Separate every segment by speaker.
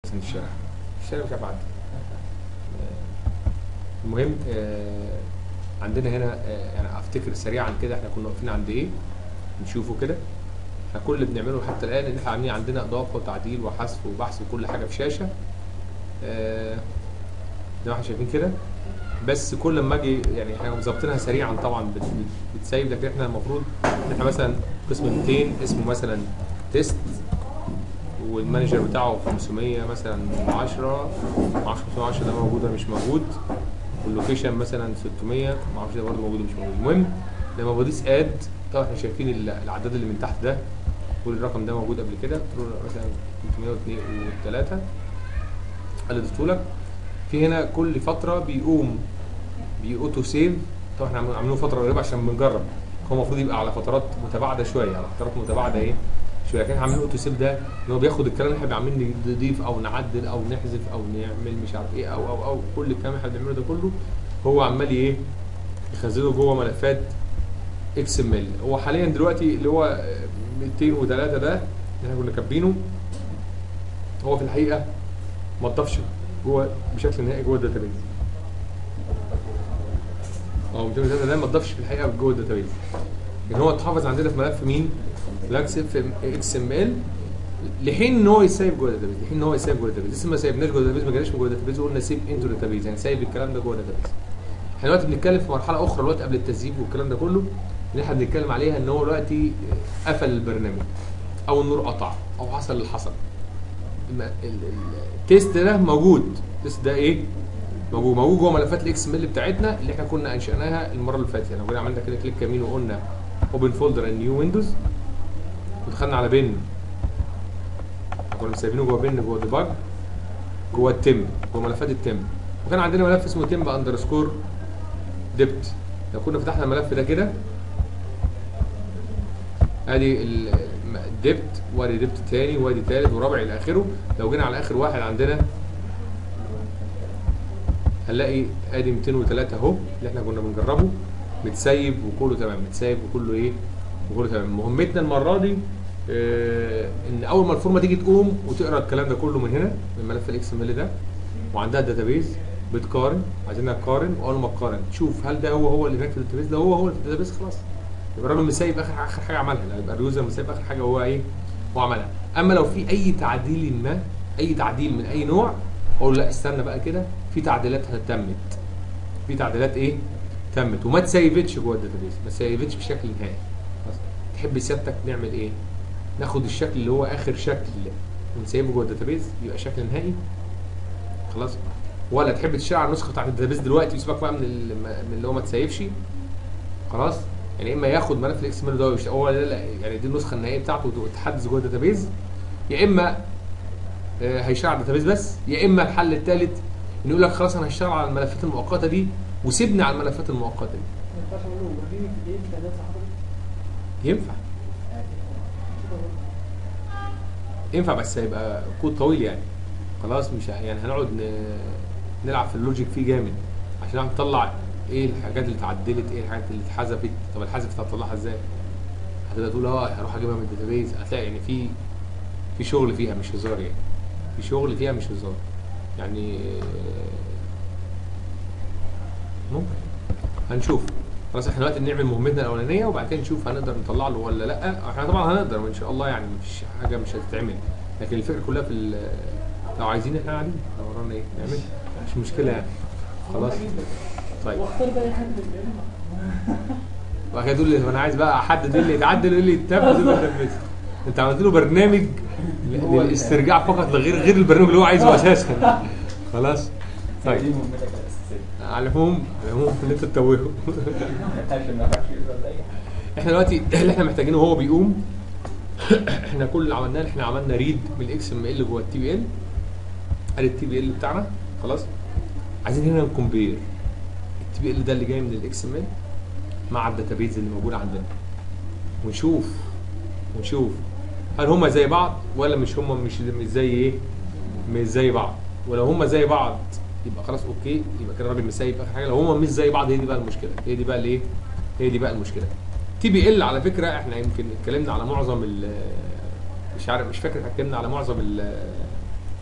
Speaker 1: عشان الشارع الشارع مش هبعد المهم آه، عندنا هنا آه، يعني افتكر سريعا كده احنا كنا واقفين عند ايه نشوفه كده احنا كل اللي بنعمله حتى الان ان احنا عاملين عندنا اضافه وتعديل وحذف وبحث وكل حاجه في شاشه آه، زي ما احنا شايفين كده بس كل ما اجي يعني احنا مظبطينها سريعا طبعا بت- بت- بتسيب لكن احنا المفروض ان احنا مثلا قسم 200 اسمه مثلا تيست والمانجر بتاعه 500 مثلا 10 معرفش 510 ده موجود ولا مش موجود واللوكيشن مثلا 600 معرفش ده برضه موجود ولا مش موجود المهم لما بدوس اد طبعا احنا شايفين ال- الاعداد اللي من تحت ده والرقم ده موجود قبل كده قلت له مثلا 303 قلدته لك في هنا كل فتره بيقوم بيأوتو سيف طبعا احنا عاملينه فتره قريبه عشان بنجرب هو المفروض يبقى على فترات متباعده شويه على فترات متباعده ايه شويه لكن احنا عاملين اوتو سيف ده ان هو بياخد الكلام اللي احنا عاملين نضيف او نعدل او نحذف او نعمل مش عارف ايه او او او كل الكلام اللي احنا بنعمله ده كله هو عمال ايه يخزنه جوه ملفات اكس ام ال هو حاليا دلوقتي اللي هو 203 ده اللي احنا كنا كاتبينه هو في الحقيقه ما اتضافش جوه بشكل نهائي جوه الداتابيز اه 203 ده ما اتضافش في الحقيقه جوه الداتابيز ان هو اتحفظ عندنا في ملف مين؟ فلاكس اف اكس ام ال لحين ان هو يسيب جوه الداتابيز لحين ان هو يسيب جوه الداتابيز لسه ما سيبناش جوه الداتابيز ما جاليش من جوه الداتابيز وقلنا سيب انتو الداتابيز يعني سايب الكلام ده جوه الداتابيز احنا دلوقتي بنتكلم في مرحله اخرى دلوقتي قبل التسييب والكلام ده كله اللي احنا بنتكلم عليها ان هو دلوقتي قفل البرنامج او النور قطع او حصل اللي حصل الم- ال- ال- التيست ده موجود التيست ده ايه موجود موجود جوه ملفات الاكس ام ال بتاعتنا اللي احنا كنا انشاناها المره اللي فاتت يعني لو جينا عملنا كده كليك يمين وقلنا اوبن فولدر ان نيو ويندوز ودخلنا على بن كنا مسايبينه جوه بن جوه ديباج جوه التم جوه ملفات التم وكان عندنا ملف اسمه تم اندرسكور ديبت لو كنا فتحنا الملف ده كده ادي ال- الديبت وادي ديبت تاني وادي تالت ورابع الى اخره لو جينا على اخر واحد عندنا هنلاقي ادي 203 اهو اللي احنا كنا بنجربه متسيب وكله تمام متسيب وكله ايه وكله تمام مهمتنا المره دي آه ان اول ما الفورمه تيجي تقوم وتقرا الكلام ده كله من هنا من ملف الاكس ام ال ده وعندها الداتابيز بتقارن عايزينها تقارن واول ما تقارن تشوف هل ده هو هو اللي هناك في الداتابيز ده هو هو اللي في الداتابيز خلاص يبقى الراجل مسيب اخر اخر حاجه عملها لا، يبقى اليوزر مسيب اخر حاجه هو ايه هو عملها اما لو في اي تعديل ما اي تعديل من اي نوع اقول لا استنى بقى كده في تعديلات تمت في تعديلات ايه تمت وما تسيفتش جوه الداتابيز ما تسيفتش بشكل نهائي خلاص. تحب سيادتك نعمل ايه ناخد الشكل اللي هو اخر شكل ونسيبه جوه الداتابيز يبقى شكل نهائي خلاص ولا تحب تشتغل على النسخه بتاعت الداتابيز دلوقتي وسيبك بقى من ال- من اللي هو ما تسيفش خلاص يعني اما ياخد ملف الاكس ام ال ده ويشت- هو لا- لا، يعني دي النسخه النهائيه بتاعته وتحدث جوه الداتابيز يا اما آه، هيشتغل على الداتابيز بس يا اما الحل الثالث انه يقول لك خلاص انا هشتغل على الملفات المؤقته دي وسيبني على الملفات المؤقته دي
Speaker 2: ما ينفعش اقول له وريني في ايه امكانيات حضرتك
Speaker 1: ينفع ينفع بس هيبقى كود طويل يعني خلاص مش ه- يعني هنقعد ن- نلعب في اللوجيك فيه جامد عشان نعرف نطلع ايه الحاجات اللي اتعدلت ايه الحاجات اللي اتحذفت طب الحذف هتطلعها ازاي هتبقى تقول اه هروح اجيبها من الداتابيز هتلاقي يعني في في شغل فيها مش هزار يعني في شغل فيها مش هزار يعني آه، ممكن هنشوف خلاص احنا دلوقتي نعمل مهمتنا الاولانيه وبعد كده نشوف هنقدر نطلع له ولا لا احنا طبعا هنقدر ان شاء الله يعني مفيش حاجه مش هتتعمل لكن الفكره كلها في ال- لو عايزين احنا قاعدين لو ورانا ايه نعمل مش مشكله يعني خلاص طيب
Speaker 2: واختار بقى اي حد في الجنة.
Speaker 1: وبعد كده تقول لي انا عايز بقى احدد ايه اللي يتعدل وايه اللي يتنفذ وايه اللي يتنفذ انت عملت له برنامج ل- للاسترجاع فقط لغير غير البرنامج اللي هو عايزه اساسا خلاص طيب
Speaker 3: دي مهمتك الاساسيه
Speaker 1: على العموم على العموم ان انت تتوهه
Speaker 3: عشان ما ينفعش يقدر اي حاجه
Speaker 1: احنا دلوقتي اللي احنا محتاجينه وهو بيقوم احنا كل اللي عملناه احنا عملنا ريد من الاكس ام ال جوه التي بي ال ادي التي بي ال بتاعنا خلاص عايزين هنا نكمبير التي بي ال ده اللي جاي من الاكس ام ال مع الداتابيز اللي موجوده عندنا ونشوف ونشوف هل هما زي بعض ولا مش هما مش مش زي ايه مش زي بعض ولو هما زي بعض يبقى خلاص اوكي يبقى كده الراجل مسيب اخر حاجه لو هما مش زي بعض هي دي بقى المشكله هي دي بقى الايه هي دي بقى المشكله تي بي ال على فكره احنا يمكن اتكلمنا على معظم ال مش عارف مش فاكر اتكلمنا على معظم ال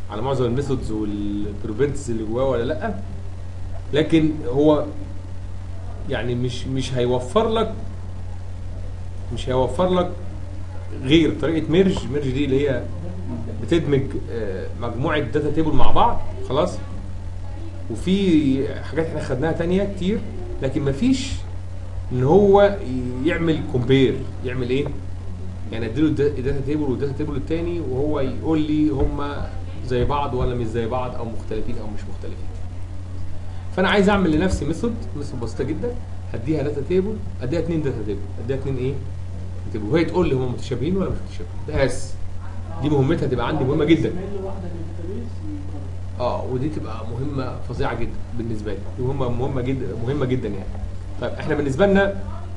Speaker 1: على معظم الميثودز والبروبرتيز اللي جواه ولا لا لكن هو يعني مش مش هيوفر لك مش هيوفر لك غير طريقه ميرج ميرج دي اللي هي بتدمج آه، مجموعه داتا تيبل مع بعض خلاص وفي حاجات احنا خدناها تانية كتير لكن مفيش ان هو يعمل كومبير يعمل ايه يعني اديله الدا- الداتا تيبل والداتا تيبل التاني وهو يقول لي هما زي بعض ولا مش زي بعض او مختلفين او مش مختلفين فانا عايز اعمل لنفسي ميثود ميثود بسيطه جدا هديها داتا تيبل اديها اتنين داتا تيبل اديها اتنين ايه تيبل وهي تقول لي هما متشابهين ولا مش متشابهين بس دي مهمتها تبقى عندي مهمه جدا
Speaker 2: ميل واحده للداتابيس
Speaker 1: اه ودي تبقى مهمه فظيعه جدا بالنسبه لي دي مهمه مهمه جدا مهمه جدا يعني طيب احنا بالنسبه لنا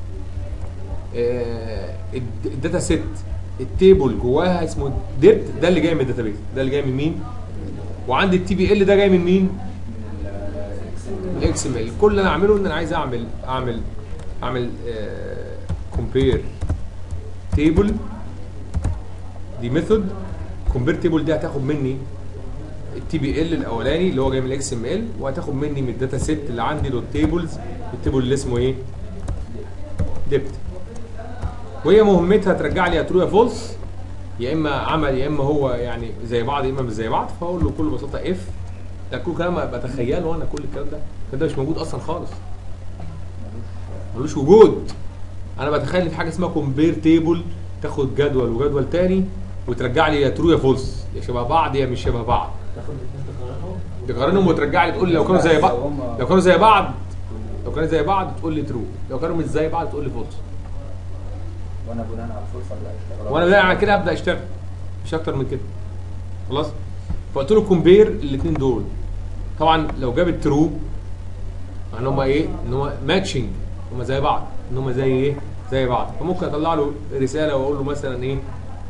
Speaker 1: آه، الد- الداتا سيت التيبل جواها اسمه ديبت ده اللي جاي من الداتابيس ده اللي جاي من مين وعندي التي بي ال ده جاي من مين الاكس ام ال كل اللي انا اعمله ان انا عايز اعمل اعمل اعمل كومبير تيبل دي ميثود كومبير تيبل دي هتاخد مني التي بي ال الاولاني اللي هو جاي من الاكس ام ال وهتاخد مني من الداتا سيت اللي عندي دوت تيبلز التيبل اللي اسمه ايه ديبت وهي مهمتها ترجع لي يا ترو يا فولس يا اما عمل يا اما هو يعني زي بعض يا اما مش زي بعض فاقول له بكل بساطه اف ده كل كلام بتخيله وانا كل الكلام ده الكلام ده مش موجود اصلا خالص ملوش وجود انا بتخيل في حاجه اسمها كومبير تيبل تاخد جدول وجدول تاني وترجع لي يا ترو يا فولس يا شبه بعض يا مش شبه بعض
Speaker 2: تاخد الاثنين تقارنهم
Speaker 1: تقارنهم وترجع لي تقول لي لو كانوا زي بعض لو كانوا زي بعض لو كانوا زي بعض تقول لي ترو لو كانوا مش زي بعض تقول لي فولس
Speaker 3: وانا بناء على الفرصه اللي هشتغلها
Speaker 1: وانا بناء على كده ابدا اشتغل مش اكتر من كده خلاص فقلت له كومبير الاثنين دول طبعا لو جاب الترو ان هم ايه ان هم ماتشنج هم زي بعض ان هم زي ايه زي بعض فممكن اطلع له رساله واقول له مثلا ايه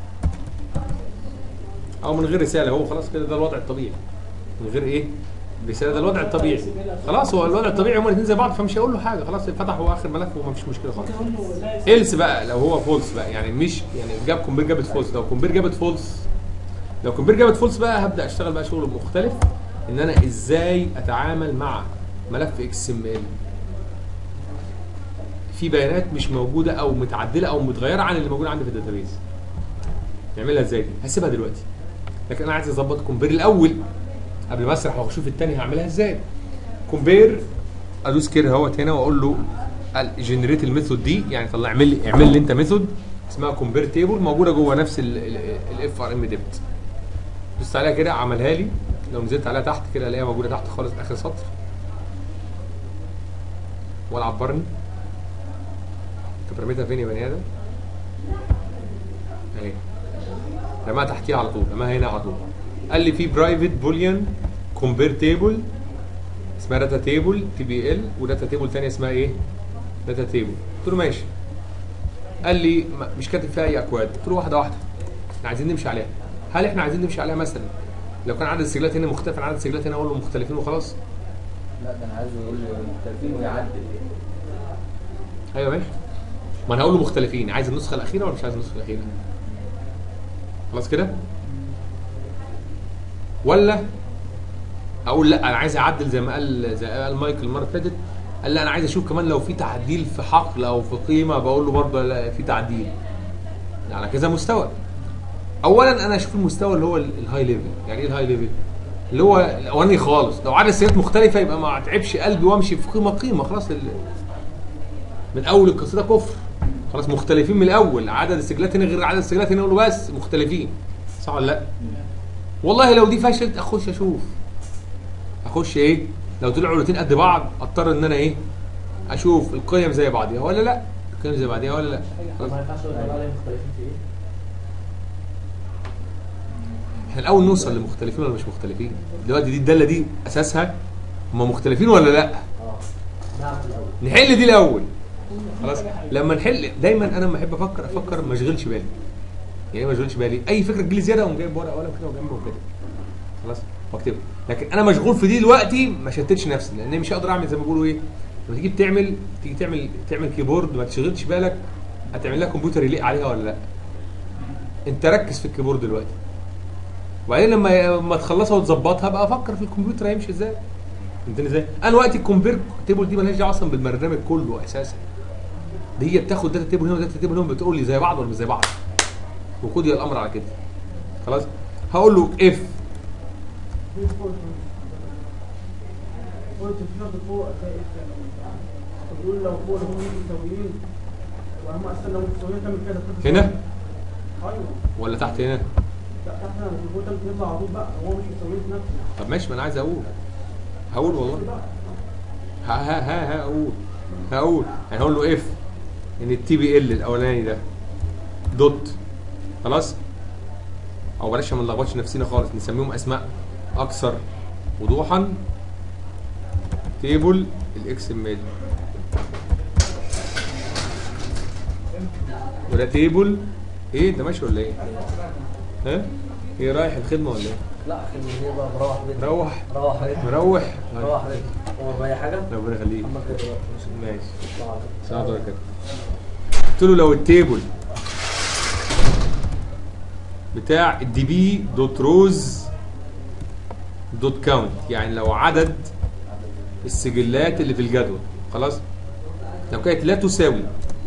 Speaker 1: او من غير رساله هو خلاص كده ده الوضع الطبيعي من غير ايه رساله ده الوضع الطبيعي خلاص هو الوضع الطبيعي هما الاثنين زي بعض فمش هقول له حاجه خلاص فتح هو اخر ملف وما فيش مشكله خالص
Speaker 2: ممكن اقول له لا
Speaker 1: إلس بقى لو هو فولس بقى يعني مش يعني جاب كومبير جابت فولس لو كومبير جابت فولس لو كومبير جابت فولس بقى هبدا اشتغل بقى شغل مختلف ان انا ازاي اتعامل مع ملف اكس ام ال في بيانات مش موجوده او متعدله او متغيره عن اللي موجود عندي في الداتابيز نعملها ازاي دي هسيبها دلوقتي لكن انا عايز اظبط كومبير الاول قبل ما اسرح واشوف التاني هعملها ازاي كومبير ادوس كده اهوت هنا واقول له جنريت الميثود دي يعني طلع اعمل لي اعمل لي انت ميثود اسمها كومبير تيبل موجوده جوه نفس الاف ار ام ديبت دوست عليها كده عملها لي لو نزلت عليها تحت كده الاقيها موجوده تحت خالص اخر سطر ولا عبرني طب رميتها فين يا بني ادم؟ اهي رماها تحتيها على طول رماها هنا على طول قال لي في برايفت بوليان كومبير تيبل اسمها داتا تيبل تي بي ال وداتا تيبل ثانيه اسمها ايه؟ داتا تيبل قلت له ماشي قال لي ما- مش كاتب فيها اي اكواد قلت له واحده واحده احنا عايزين نمشي عليها هل احنا عايزين نمشي عليها مثلا لو كان عدد السجلات هنا مختلف عن عدد السجلات هنا اقول له مختلفين وخلاص
Speaker 3: لا ده انا عايزه يقول لي مختلفين ويعدل
Speaker 1: ايوه ماشي ما انا هقول له مختلفين عايز النسخه الاخيره ولا مش عايز النسخه الاخيره خلاص كده ولا اقول لا انا عايز اعدل زي ما قال زي ما قال مايكل المره اللي فاتت قال لا انا عايز اشوف كمان لو في تعديل في حقل او في قيمه بقول له برضه لا في تعديل على كذا مستوى اولا انا اشوف المستوى اللي هو ال- الهاي ليفل يعني ايه الهاي ليفل اللي هو الاولاني خالص لو عدد السيارات مختلفه يبقى ما اتعبش قلبي وامشي في قيمه قيمه خلاص ال- من اول القصيده كفر خلاص مختلفين من الاول عدد السجلات هنا غير عدد السجلات هنا اقول له بس مختلفين صح ولا لا والله لو دي فشلت اخش اشوف اخش ايه لو طلعوا الاثنين قد بعض اضطر ان انا ايه اشوف القيم زي بعضيها ولا لا القيم زي بعضيها ولا لا
Speaker 2: طب ما ينفعش اقول عليهم مختلفين في ايه؟
Speaker 1: احنا الاول نوصل لمختلفين ولا مش مختلفين دلوقتي دي الداله دي اساسها هم مختلفين ولا لا
Speaker 2: اه نعم في الاول
Speaker 1: نحل دي الاول خلاص لما نحل دايما انا لما احب افكر افكر ما اشغلش بالي يعني إيه ما اشغلش بالي اي فكره تجيلي زياده اقوم جايب ورقه وقلم كده وجنبه وكده خلاص واكتبها لكن انا مشغول في دي دلوقتي ما شتتش نفسي لان مش هقدر اعمل زي ما بيقولوا ايه لما تيجي بتعمل تيجي تعمل تعمل كيبورد ما تشغلش بالك هتعمل لها كمبيوتر يليق عليها ولا لا انت ركز في الكيبورد دلوقتي وبعدين لما لما تخلصها وتظبطها بقى افكر في الكمبيوتر هيمشي ازاي فهمتني ازاي انا وقت الكومبير تيبل دي مالهاش دعوه اصلا بالبرنامج كله اساسا دي هي بتاخد داتا تيبل هنا وداتا تيبل هنا بتقول لي زي بعض ولا مش زي بعض وخدي الامر على كده خلاص هقول له اف
Speaker 4: قلت في شرط فوق هتلاقي بتقول لو فوق هم متساويين وهم اصلا لو متساويين تعمل كده تحط
Speaker 1: هنا
Speaker 4: ايوه
Speaker 1: ولا تحت هنا
Speaker 4: لا تحت انا المفروض انت تطلع على طول بقى هو مش متساويين في نفسه
Speaker 1: طب ماشي ما انا عايز اقول هقول والله ها ها ها ها اقول هقول يعني هقول له اف ان التي بي ال الاولاني ده دوت خلاص او بلاش ما نلخبطش نفسنا خالص نسميهم اسماء اكثر وضوحا تيبل الاكس ام ال وده تيبل ايه ده ماشي ولا ايه؟ ها؟ ايه رايح الخدمه ولا ايه؟
Speaker 2: لا خلي هي بقى مروح بيتك
Speaker 1: روح
Speaker 2: روح بيتك
Speaker 1: مروح
Speaker 2: روح بيتك هو باي حاجه
Speaker 1: ربنا يخليك
Speaker 2: اما كده بقى.
Speaker 1: ماشي
Speaker 2: طبعا.
Speaker 1: ساعة ولا كده قلت له لو التيبل بتاع الدي بي دوت روز دوت كاونت يعني لو عدد السجلات اللي في الجدول خلاص لو كانت لا تساوي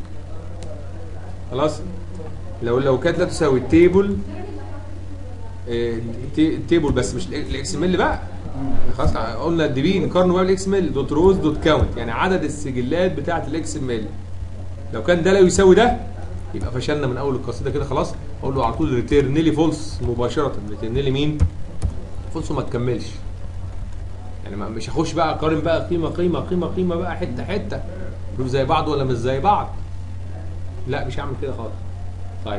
Speaker 1: خلاص لو لو كانت لا تساوي التيبل آه، التي- التيبل بس مش الاكس ام ال بقى خلاص قلنا الدي بي نقارنه بقى بالاكس ام ال دوت روز دوت كاونت يعني عدد السجلات بتاعه الاكس ام ال لو كان ده لا يساوي ده يبقى فشلنا من اول القصيده كده خلاص اقول له على طول ريتيرن لي فولس مباشره ريتيرن لي مين فولس وما تكملش يعني ما- مش هخش بقى اقارن بقى قيمه قيمه قيمه قيمه بقى حته حته دول زي بعض ولا مش زي بعض لا مش هعمل كده خالص طيب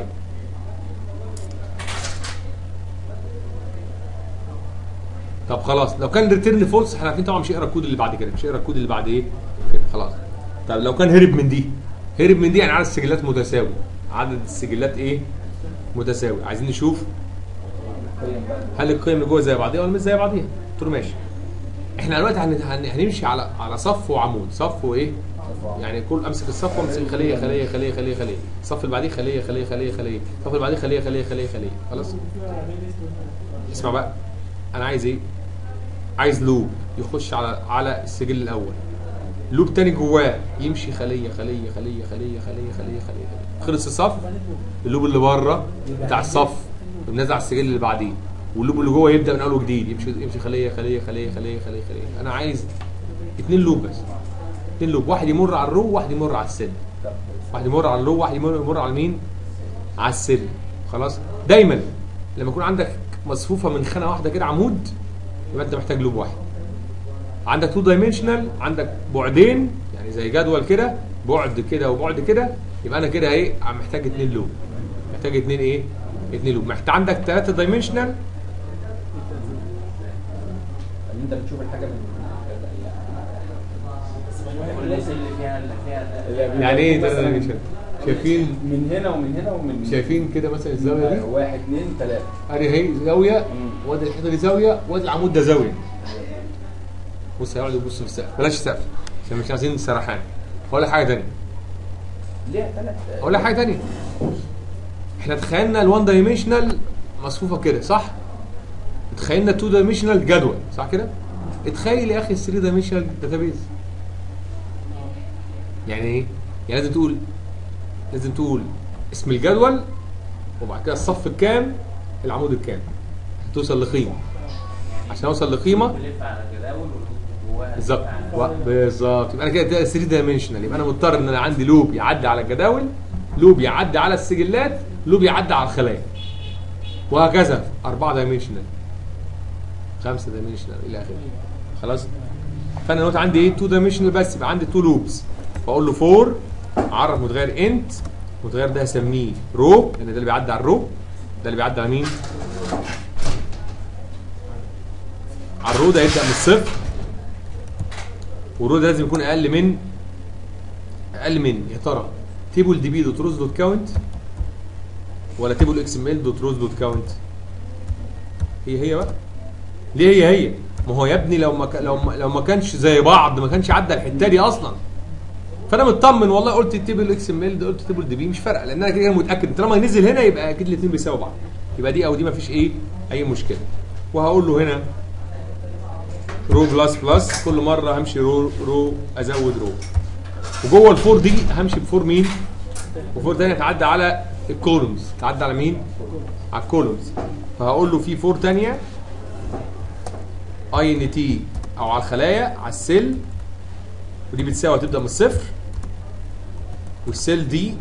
Speaker 1: طب خلاص لو كان ريتيرن فولس احنا عارفين طبعا مش هيقرا الكود اللي بعد كده مش هيقرا الكود اللي بعد ايه كده خلاص طب لو كان هرب من دي هرب من دي يعني عدد السجلات متساوي عدد السجلات ايه متساوي عايزين نشوف
Speaker 3: قيم بقى
Speaker 1: هل القيم اللي جوه زي بعضيها ولا مش زي بعضيها قلت له ماشي احنا دلوقتي هن- هن- هنمشي على على صف وعمود صف وايه يعني كل امسك الصف وامسك خليه خليه خليه خليه خليه الصف اللي بعديه خليه خليه خليه خليه الصف اللي بعديه خليه خليه خليه خليه خلاص اسمع بقى انا عايز ايه عايز لوب يخش على على السجل الاول لوب تاني جواه يمشي خليه خليه خليه خليه خليه خليه خليه خلص الصف اللوب اللي بره بتاع الصف بنزع على السجل اللي بعديه واللوب اللي جوه يبدا من اول وجديد يمشي يمشي خليه خليه خليه خليه خليه خليه انا عايز اتنين لوب بس اتنين لوب واحد يمر على الرو وواحد يمر على السن واحد يمر على الرو وواحد يمر, يمر على مين على السن خلاص دايما لما يكون عندك مصفوفه من خانه واحده كده عمود يبقى انت محتاج لوب واحد عندك تو دايمنشنال عندك بعدين يعني زي جدول كده بعد كده وبعد كده يبقى انا كده ايه عم محتاج اتنين لوب محتاج اتنين ايه اتنين لوب محتاج عندك ثلاثه دايمنشنال
Speaker 3: ان انت بتشوف الحاجه من
Speaker 2: والناس اللي فيها اللي فيها
Speaker 1: يعني ايه
Speaker 3: مثلاً
Speaker 1: ثلاثه دايمنشنال شايفين
Speaker 3: من هنا ومن هنا ومن
Speaker 1: شايفين كده مثلا الزاويه دي
Speaker 3: واحد اثنين ثلاثه
Speaker 1: ادي هي زاويه
Speaker 3: مم.
Speaker 1: وادي الحيطه دي زاويه وادي العمود ده زاويه بص هيقعد يبص في السقف بلاش سقف عشان مش عايزين سرحان ولا حاجه ثانيه
Speaker 3: ليها ثلاث
Speaker 1: ولا حاجه ثانيه احنا تخيلنا الوان دايمنشنال مصفوفه كده صح تخيلنا تو دايمنشنال جدول صح كده اتخيل يا اخي 3 دايمنشنال داتابيز يعني ايه يعني لازم تقول لازم تقول اسم الجدول وبعد كده الصف الكام العمود الكام توصل لقيمه عشان اوصل لقيمه
Speaker 2: بلف على جداول وجواها
Speaker 1: بالظبط
Speaker 2: لف على-
Speaker 1: و- بالظبط يبقى انا كده 3 دايمنشنال يبقى انا مضطر ان انا عندي لوب يعدي على الجداول لوب يعدي على السجلات لوب يعدي على الخلايا وهكذا 4 دايمنشنال 5 دايمنشنال الى اخره خلاص فانا دلوقتي عندي ايه 2 دايمنشنال بس يبقى عندي 2 لوبس فاقول له فور اعرف متغير انت المتغير ده هسميه رو لان ده اللي بيعدي على الرو ده اللي بيعدي على مين؟ على الرو ده يبدا من الصفر والرو ده لازم يكون اقل من اقل من يا ترى تيبل دي بي دوت روز دوت كاونت ولا تيبل اكس ام ال دوت روز دوت كاونت هي هي بقى ليه هي هي ما هو يا ابني لو ما ك- لو ما لو ما كانش زي بعض ما كانش عدى الحته دي اصلا فانا مطمن والله قلت التيبل اكس ام ال قلت تيبل دي بي مش فارقه لان انا كده كده متاكد طالما نزل هنا يبقى اكيد الاثنين بيساووا بعض يبقى دي او دي ما فيش ايه اي مشكله وهقول له هنا رو بلس بلس كل مره همشي رو رو ازود رو وجوه الفور دي همشي بفور مين وفور تانية تعدي على الكولومز تعدي على مين على الكولومز فهقول له في فور تانية اي ان تي او على الخلايا على السيل ودي بتساوي تبدا من الصفر والسيل دي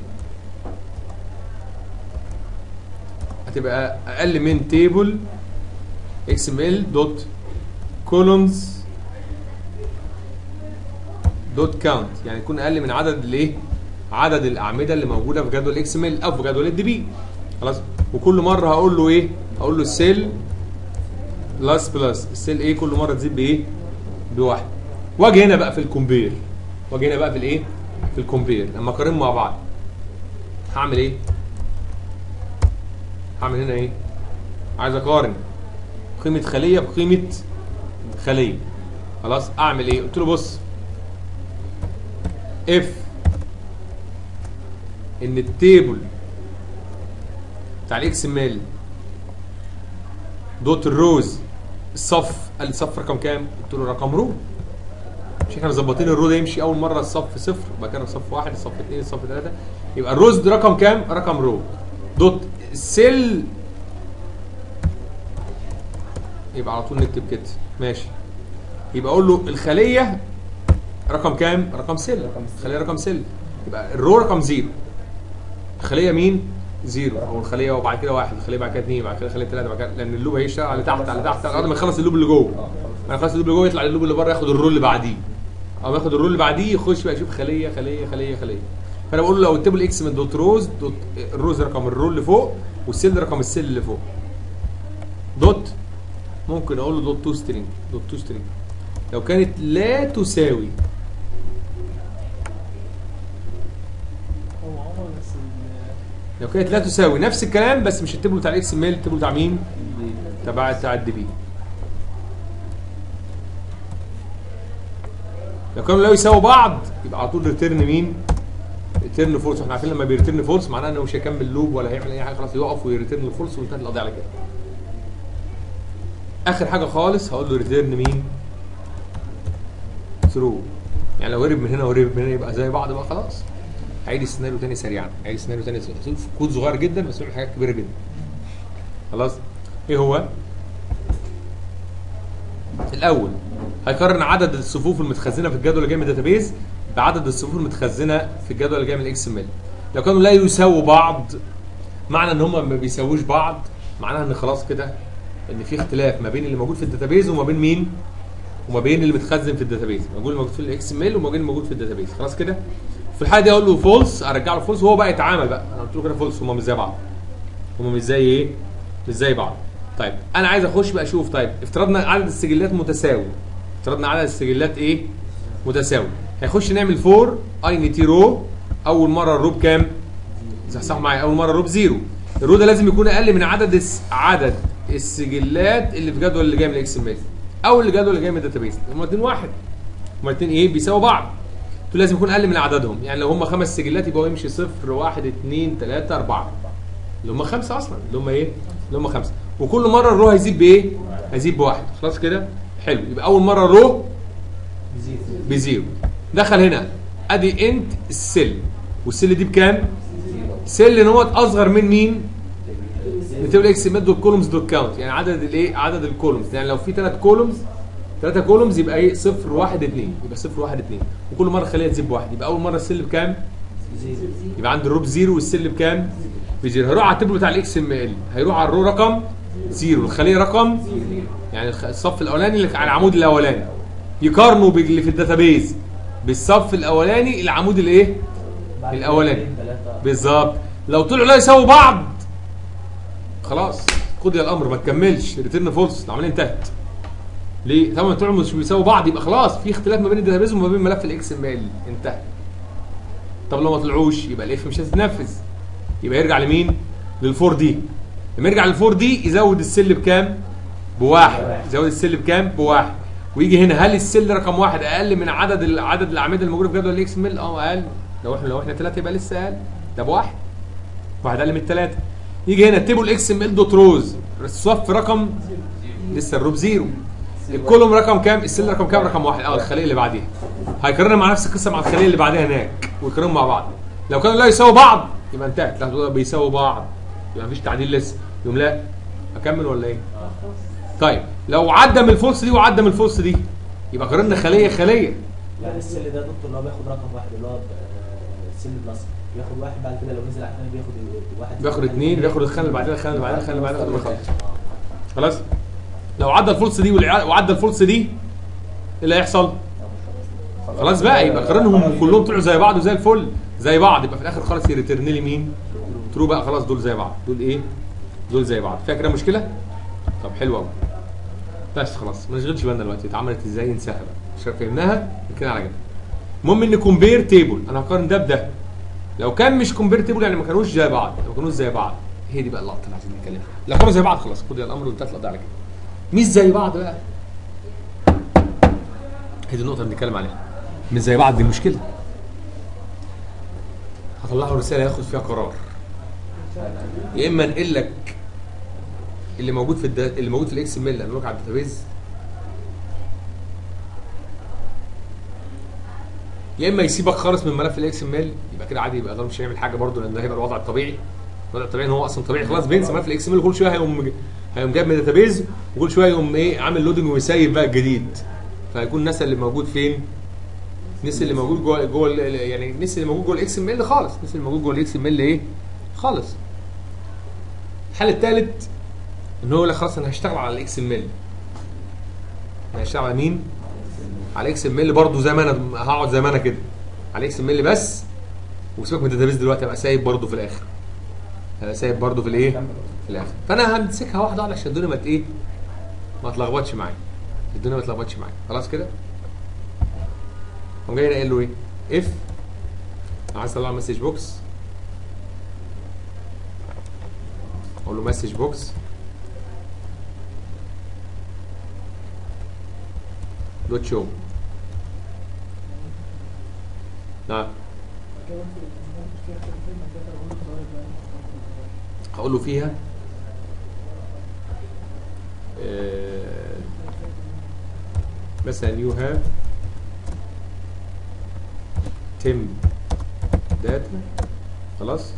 Speaker 1: هتبقى اقل من تيبل اكس ام ال دوت كولومز دوت كاونت يعني يكون اقل من عدد الايه عدد الاعمده اللي موجوده في جدول اكس ام ال او في جدول الدي بي خلاص وكل مره هقول له ايه هقول له السيل بلس بلس السيل ايه كل مره تزيد بايه بواحد واجي هنا بقى في الكومبير واجي هنا بقى في الايه في الكومبير لما اقارنهم مع بعض هعمل ايه هعمل هنا ايه عايز اقارن قيمه خليه بقيمه خليه خلاص اعمل ايه قلت له بص اف ان التيبل بتاع الاكس ام ال دوت الروز الصف قال لي صف رقم كام؟ قلت له رقم رو مش احنا مظبطين الرو ده يمشي اول مره الصف صفر وبعد كده صف واحد الصف اثنين الصف ثلاثه يبقى الروز ده رقم كام؟ رقم رو دوت سيل يبقى على طول نكتب كده ماشي يبقى اقول له الخليه رقم كام؟ رقم سيل الخليه رقم سيل يبقى الرو رقم زيرو الخليه مين؟ زيرو او الخليه وبعد كده واحد الخليه بعد كده اثنين بعد كده الخليه ثلاثه بعد كده لان اللوب هيشتغل على تحت على تحت لغايه ما يخلص اللوب اللي جوه ما يخلص اللوب اللي جوه يطلع اللوب اللي بره ياخد الرول اللي بعديه او ياخد الرول اللي بعديه يخش بقى يشوف خليه خليه خليه خليه فانا بقول له لو التيبل اكس من دوت روز دوت الروز رقم الرول اللي فوق والسيل رقم السيل اللي فوق دوت ممكن اقول له دوت تو سترينج دوت تو سترينج لو كانت لا تساوي
Speaker 4: هو عمر بس ال-
Speaker 1: لو كانت لا تساوي نفس الكلام بس مش التيبل بتاع الاكس ام ال التيبل بتاع مين؟ تبع بتاع الدي بي لو كانوا لا يساووا بعض يبقى على طول ريتيرن مين؟ ريتيرن فولس احنا عارفين لما بيريتيرن فولس معناه انه مش هيكمل لوب ولا هيعمل اي حاجه خلاص يقف ويريتيرن الفولس وانتهت القضيه على كده. اخر حاجه خالص هقول له ريتيرن مين؟ ثرو يعني لو هرب من هنا وهرب من هنا يبقى زي بعض بقى خلاص. هعيد السيناريو تاني سريعا هعيد السيناريو تاني سريعا كود صغير جدا بس بيعمل حاجات كبيره جدا. خلاص؟ ايه هو؟ الاول هيقارن عدد الصفوف المتخزنه في الجدول اللي جاي من الداتابيز بعدد الصفوف المتخزنه في الجدول اللي جاي من الاكس ام ال لو كانوا لا يساووا بعض معنى ان هم ما بيساووش بعض معناها ان خلاص كده ان في اختلاف ما بين اللي موجود في الداتابيز وما بين مين وما بين اللي متخزن في الداتابيز موجود اللي موجود في الاكس ام ال وما بين اللي موجود في الداتابيز خلاص كده في الحاله دي اقول له فولس ارجع له فولس وهو بقى يتعامل بقى انا قلت له كده فولس هم مش زي بعض هم مش زي ايه مش زي بعض طيب انا عايز اخش بقى اشوف طيب افترضنا عدد السجلات متساوي افترضنا عدد السجلات ايه متساوي هيخش نعمل فور اي ان تي رو اول مره الرو بكام صح معايا اول مره الرو بزيرو الرو ده لازم يكون اقل من عدد الس... عدد السجلات اللي في جدول اللي جاي من الاكس ام ال او الجدول اللي جاي من الداتابيز هما الاثنين واحد هما الاثنين ايه بيساووا بعض دول لازم يكون اقل من عددهم يعني لو هم خمس سجلات يبقى هو يمشي صفر واحد اثنين ثلاثة أربعة اللي هم خمسة أصلا اللي هم إيه؟ اللي هم خمسة وكل مرة الرو هيزيد بإيه؟ هيزيد بواحد خلاص كده؟ حلو يبقى أول مرة الرو بزيرو دخل هنا أدي أنت السل والسل دي بكام؟ سل ان هو اصغر من مين؟ بتبقى اكس ام دوت كولومز دوت كاونت يعني عدد الايه؟ عدد الكولومز يعني لو في ثلاث كولومز ثلاثة كولومز يبقى ايه؟ صفر واحد اثنين يبقى صفر واحد اثنين وكل مرة خليها تزيد بواحد يبقى أول مرة السل بكام؟ يبقى عند الرو بزيرو والسل بكام؟ بزيرو هيروح على التبل بتاع الاكس ام ال هيروح على الرو رقم زيرو الخلية رقم يعني الخ- الصف الأولاني اللي على العمود الأولاني يقارنوا باللي في الداتابيز بالصف الأولاني العمود الايه؟ الأولاني بالظبط لو طلعوا لا يساووا بعض خلاص قضي الامر ما تكملش ريتيرن فولس العمليه انتهت ليه؟ طبعا طلعوا مش بيساووا بعض يبقى خلاص في اختلاف ما بين الداتابيز وما بين ملف الاكس ام ال انتهى طب لو ما طلعوش يبقى الاف مش هتتنفذ يبقى يرجع لمين؟ للفور دي لما يرجع للفور دي يزود السل بكام؟ بواحد يزود السل بكام؟ بواحد ويجي هنا هل السل رقم واحد اقل من عدد ال- عدد الاعمده الموجوده في جدول الاكس ام ال؟ اه اقل لو احنا لو احنا ثلاثه يبقى لسه اقل ده بواحد واحد اقل من الثلاثه يجي هنا تيبل اكس ام ال دوت روز الصف رقم لسه الروب زيرو الكولوم رقم كام السل رقم كام رقم واحد اه الخليه اللي بعديها هيقارنها مع نفس القصه مع الخليه اللي بعدها هناك ويقارنهم مع بعض لو كانوا لا يساووا بعض يبقى انتهت لا دول بيساووا بعض يبقى مفيش تعديل لسه يوم لا اكمل ولا ايه طيب لو عدى من الفولس دي وعدى من الفولس دي يبقى قارنا خليه خليه
Speaker 5: يعني السل ده دكتور اللي هو بياخد رقم واحد اللي هو آه، السل بلس بياخد واحد بعد كده لو نزل على الثاني بياخد واحد
Speaker 1: بياخد اثنين بياخد الخانه اللي بعدها الخانه اللي بعدها الخانه اللي بعدها لغاية ما يخلص. خلاص لو عدى الفولس دي والع- وعدى الفولس دي ايه اللي هيحصل؟ خلاص بقى يبقى قارنهم كلهم طلعوا زي بعض وزي الفل زي بعض يبقى في الاخر خالص يريترن لي مين؟ ترو بقى خلاص دول زي بعض دول ايه؟ دول زي بعض فيها كده مشكله؟ طب حلو قوي بس خلاص ما نشغلش بالنا دلوقتي اتعملت ازاي ننساها بقى عشان فهمناها كده على جنب المهم ان كومبير تيبل انا هقارن ده بده لو كان مش كومبير تيبل يعني ما كانوش زي بعض ما كانوش زي بعض هي دي بقى اللقطه اللي عايزين نتكلم فيها لو كانوا زي بعض خلاص خد الامر وانتهت القضيه على كده مش زي بعض بقى هي دي النقطه اللي بنتكلم عليها مش زي بعض دي مشكله هطلع له رساله ياخد فيها قرار يا اما انقل لك اللي موجود في الدا... اللي موجود في الاكس ام ال انقل لك على الداتابيز يا اما يسيبك خالص من ملف الاكس ام ال يبقى كده عادي يبقى ده مش هيعمل حاجه برده لان ده هيبقى الوضع الطبيعي الوضع الطبيعي ان هو اصلا طبيعي خلاص بينسى ملف الاكس ام ال كل شويه هيقوم هيقوم جايب من الداتابيز وكل شويه يقوم ايه عامل لودنج ويسيب بقى الجديد فهيكون الناس اللي موجود فين؟ الناس اللي موجود جوه جوه ال- يعني الناس اللي موجود جوه الاكس ام ال خالص الناس اللي موجود جوه الاكس ام ال ايه؟ خالص الحل الثالث ان هو يقول لك خلاص انا هشتغل على الاكس ام ال انا هشتغل على مين؟ على الاكس ام ال برضه زي ما انا هقعد زي ما انا كده على الاكس ام ال بس وسيبك من الداتابيز دلوقتي ابقى سايب برضه في الاخر هبقى سايب برضه في الايه؟ في الاخر فانا همسكها واحده واحده عشان الدنيا ما ت- ايه؟ ما تلخبطش معايا الدنيا ما تلخبطش معايا خلاص كده؟ قام جاي قايل له ايه؟ اف عايز اطلع مسج بوكس اقول له مسج بوكس دوت شو نعم هقول له فيها آه، مثلا you have تم داتا خلاص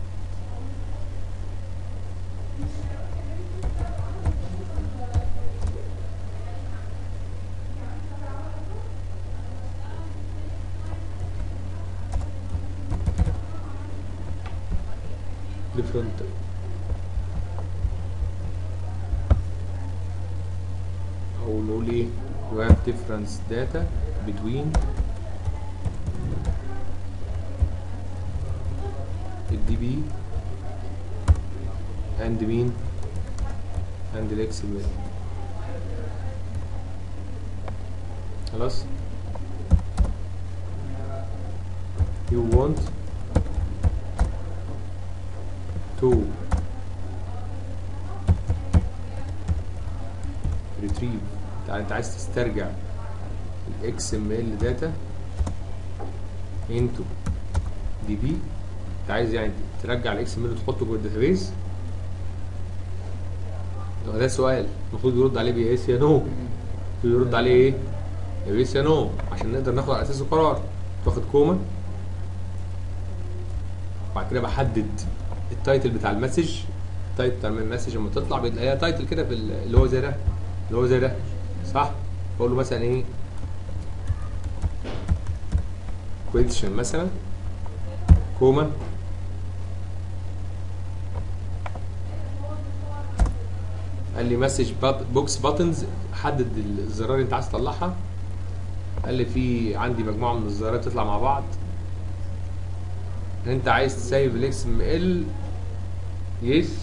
Speaker 1: different او نقول ايه you have difference data between الدي بي and مين and الاكس ام ال خلاص you want to retrieve انت انت عايز تسترجع الاكس ام ال داتا into دي بي انت عايز يعني ترجع الاكس ام ال وتحطه جوه الداتابيز هو ده سؤال المفروض يرد عليه بيس يا نو المفروض يرد عليه ايه يا بيس يا نو عشان نقدر ناخد على اساسه قرار تاخد كوما وبعد كده بحدد التايتل بتاع المسج التايتل بتاع المسج لما تطلع بتلاقيها تايتل كده في ال- اللي هو زي ده اللي هو زي ده صح بقول له مثلا ايه كويتشن مثلا كوما قال لي مسج بوكس باتنز حدد الزرار اللي انت عايز تطلعها قال لي في عندي مجموعه من الزرارات تطلع مع بعض انت عايز تسيب الاكس ام ال يس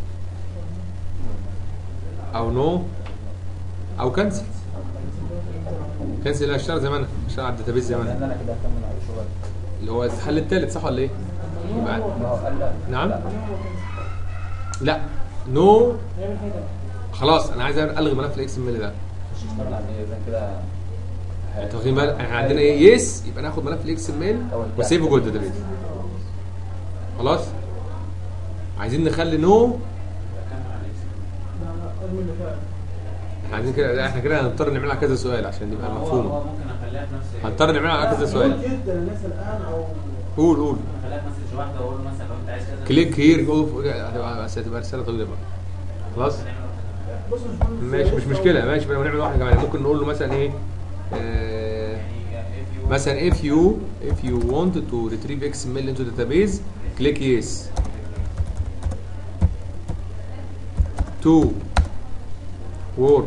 Speaker 1: او نو او كنسل كنسل اللي هشتغل زي ما انا هشتغل على الداتابيز زي ما
Speaker 3: لان
Speaker 1: انا
Speaker 3: انا كده هكمل على شغل
Speaker 1: اللي هو الحل الثالث صح ولا ايه؟ يبقى
Speaker 3: ما هو قال لا
Speaker 1: نعم
Speaker 3: لا.
Speaker 1: لا نو
Speaker 4: هيعمل حاجه
Speaker 1: خلاص انا عايز الغي ملف الاكس ام ال ده
Speaker 3: مش هشتغل عليه اذا كده
Speaker 1: انت واخدين بالك احنا عندنا ايه يس يبقى ناخد ملف الاكس ام ال وسيبه جوه الداتابيز خلاص عايزين نخلي نو
Speaker 4: الترم اللي فات
Speaker 1: احنا عايزين كده لا، احنا كده هنضطر نعملها كذا سؤال عشان يبقى
Speaker 2: هو هو
Speaker 1: مفهومه
Speaker 2: ممكن اخليها في نفس
Speaker 1: هنضطر نعملها على كذا سؤال
Speaker 4: قول جدا الناس الان او
Speaker 1: قول قول
Speaker 2: اخليها في مسج واحده واقول له مثلا لو انت عايز كذا
Speaker 1: كليك هير جو هتبقى بس هتبقى رساله طويله بقى خلاص
Speaker 4: بص يا باشمهندس،
Speaker 1: ماشي مش
Speaker 4: لسه
Speaker 1: مشكله
Speaker 4: هو-
Speaker 1: ماشي بقى نعمل واحده كمان ممكن نقول له مثلا ايه آه،
Speaker 2: يعني if you-
Speaker 1: مثلا if you if you want to retrieve XML into database click yes to work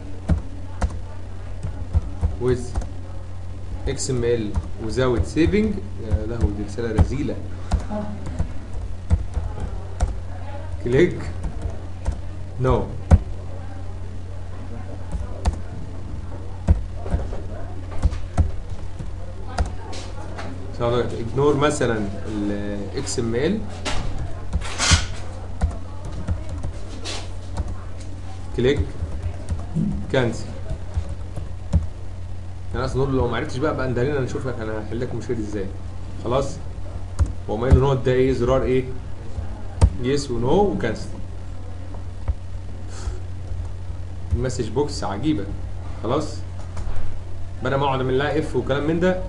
Speaker 1: with XML without saving يا لهوي دي رسالة رزيلة click no سواء ignore مثلا ال XML كليك كانسل انا اصلا نقول له لو ما عرفتش بقى بقى اندهلنا نشوفك انا هحل لك المشكله دي ازاي خلاص هو ما قايل له نوت ده ايه زرار ايه يس ونو وكانسل المسج بوكس عجيبه خلاص بدل ما اقعد اعمل لها اف وكلام من ده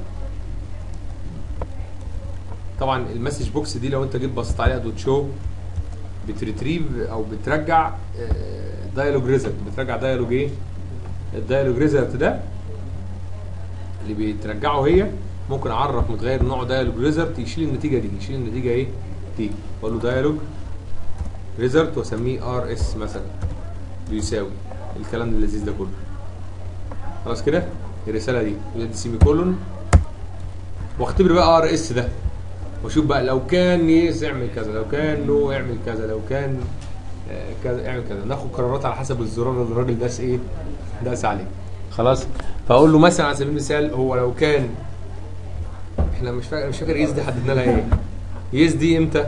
Speaker 1: طبعا المسج بوكس دي لو انت جيت بصيت عليها دوت شو بتريتريف او بترجع دايلوج ريزلت بترجع دايلوج ايه الدايلوج ريزلت ده اللي بترجعه هي ممكن اعرف متغير نوع دايلوج ريزلت يشيل النتيجه دي يشيل النتيجه ايه دي اقول له دايلوج ريزلت واسميه ار اس مثلا بيساوي الكلام اللذيذ ده كله خلاص كده الرساله دي ودي سيمي كولون واختبر بقى ار اس ده واشوف بقى لو كان يس اعمل كذا لو كان نو اعمل كذا لو كان آه، كذا اعمل كذا ناخد قرارات على حسب الزرار اللي الراجل داس ايه داس عليه خلاص فاقول له مثلا على سبيل المثال هو لو كان احنا مش فاكر مش فاكر يس دي حددنا لها ايه يس دي امتى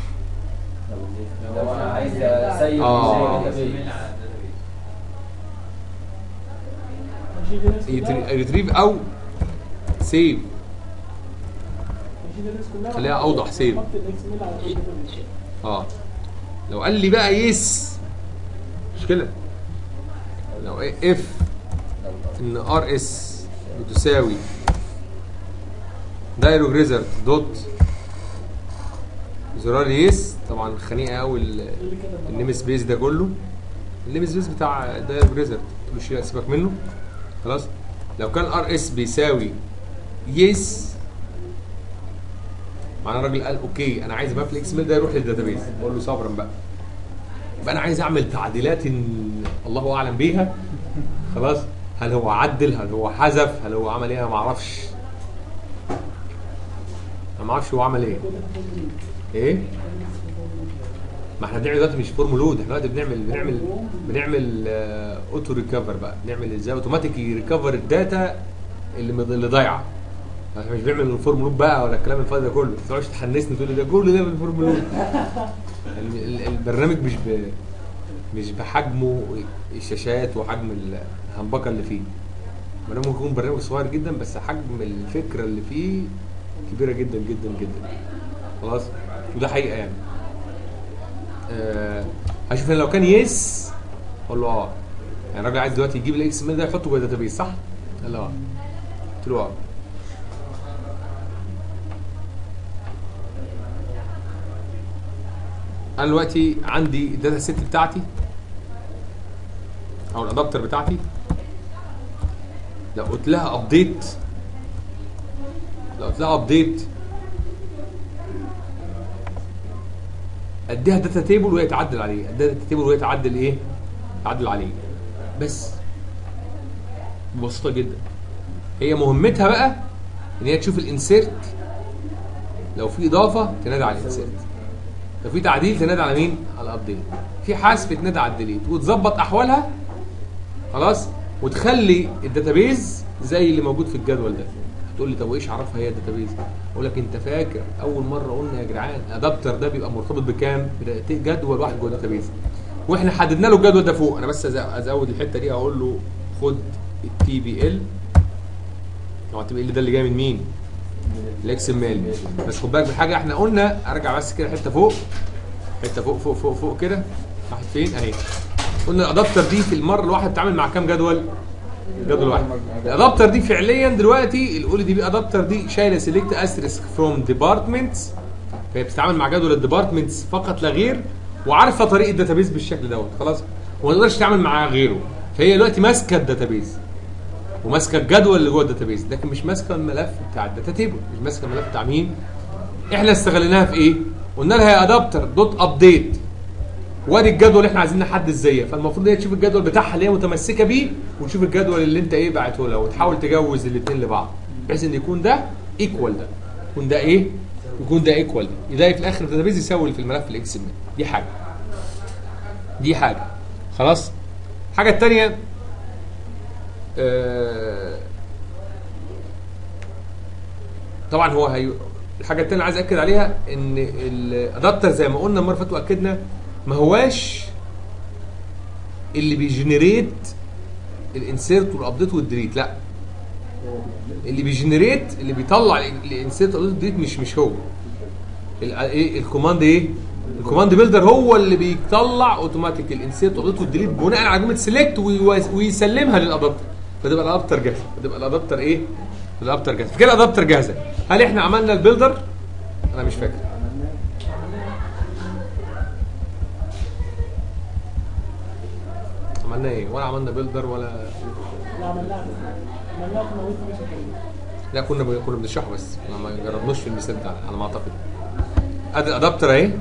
Speaker 3: لو انا عايز اسيب
Speaker 1: آه.
Speaker 3: الداتابيز.
Speaker 4: هيشيل الناس كلها
Speaker 1: ريتريف او سيف
Speaker 4: هيشيل الناس كلها
Speaker 1: خليها أوضح سيف.
Speaker 4: حط الاكس ميل على الداتابيز.
Speaker 1: اه لو قال لي بقى يس مشكله لو ايه اف ان ار اس بتساوي دايلوج ريزلت دوت زرار يس طبعا خنيقه قوي
Speaker 4: اللي كده
Speaker 1: النيم سبيس ده كله النيم سبيس بتاع دايلوج ريزلت تقول له شيل سيبك منه خلاص لو كان ار اس بيساوي يس معنى الراجل قال اوكي انا عايز بقى في الاكس ميل ده يروح للداتابيز بقول له صبرا بقى يبقى انا عايز اعمل تعديلات إن الله اعلم بيها خلاص هل هو عدل هل هو حذف هل هو عمل ايه انا ما اعرفش انا ما اعرفش هو عمل ايه ايه ما احنا بنعمل دلوقتي مش فورم لود احنا دلوقتي بنعمل بنعمل بنعمل اوتو ريكفر بقى بنعمل ازاي اوتوماتيك ريكفر الداتا اللي مض- اللي ضايعه احنا مش بنعمل الفورم لود بقى ولا الكلام الفاضي ده كله ما تقعدش تحنسني تقول لي ده كل ده بالفورم لود ال- ال- البرنامج مش ب... مش بحجمه الشاشات وحجم الهمبكه اللي فيه البرنامج ممكن يكون برنامج صغير جدا بس حجم الفكره اللي فيه كبيره جدا جدا جدا خلاص وده حقيقه يعني آه هشوف هنا لو كان يس اقول له اه يعني الراجل عايز دلوقتي يجيب الاكس ام ده يحطه جوه الداتابيس صح؟ قال له اه قلت له اه انا دلوقتي عندي الداتا سيت بتاعتي او الادابتر بتاعتي لو قلت لها ابديت لو قلت لها ابديت اديها داتا تيبل وهي تعدل عليه اديها داتا تيبل وهي تعدل ايه تعدل عليه بس ببساطه جدا هي مهمتها بقى ان هي تشوف الانسيرت لو في اضافه تنادي على الانسيرت لو في تعديل تنادي على مين على الابديت في حذف تنادي على الديليت وتظبط احوالها خلاص وتخلي الداتابيز زي اللي موجود في الجدول ده هتقول لي طب وايش عرفها هي الداتابيز اقول لك انت فاكر اول مره قلنا يا جدعان الادابتر ده بيبقى مرتبط بكام جدول واحد جوه الداتابيز واحنا حددنا له الجدول ده فوق انا بس أز- ازود الحته دي اقول له خد التي بي ال هو التي بي ال ده اللي جاي من مين الاكس ام ال بس خد بالك بحاجه احنا قلنا ارجع بس كده حته فوق حته فوق فوق فوق فوق كده راحت فين اهي قلنا الادابتر دي في المره الواحده بتتعامل مع كام جدول جدول واحد الادابتر دي فعليا دلوقتي الاولي دي بي ادابتر دي شايله سيلكت استريسك فروم ديبارتمنتس فهي بتتعامل مع جدول الديبارتمنتس فقط لا غير وعارفه طريق الداتابيز بالشكل دوت خلاص وما تقدرش تتعامل مع غيره فهي دلوقتي ماسكه الداتابيز وماسكه الجدول اللي جوه الداتابيز لكن مش ماسكه الملف بتاع الداتا تيبل مش ماسكه الملف بتاع مين احنا استغليناها في ايه قلنا لها يا ادابتر دوت ابديت وادي الجدول اللي احنا عايزين نحدد ازاي فالمفروض هي تشوف الجدول بتاعها اللي هي متمسكه بيه وتشوف الجدول اللي انت ايه بعته لها وتحاول تجوز الاثنين لبعض بحيث ان يكون ده ايكوال ده يكون ده ايه يكون ده ايكوال ده يلاقي في الاخر الداتابيز يساوي اللي في الملف الاكس ام دي حاجه دي حاجه خلاص الحاجه الثانيه آه طبعا هو هي الحاجه الثانيه اللي عايز اكد عليها ان الادابتر زي ما قلنا المره اللي فاتت واكدنا ما هواش اللي بيجنريت الانسيرت والابديت والديليت لا اللي بيجنريت اللي بيطلع الانسيرت والابديت والديليت مش مش هو ال- ايه الكوماند ايه الكوماند بيلدر هو اللي بيطلع اوتوماتيك الانسيرت والابديت والديليت بناء على جمله سيلكت ويسلمها للادابتر فتبقى الادابتر جاهزه فتبقى الادابتر ايه الادابتر جاهزه فكده الادابتر جاهزه هل احنا عملنا البيلدر انا مش فاكر عملنا ايه ولا عملنا بيلدر ولا
Speaker 4: لا عملناها عملناها كنا وانت مش كده
Speaker 1: لا كنا ب... كنا بنشرحه بس ما- ما جربناش في المثال بتاعنا على ما اعتقد ادي الادابتر اهي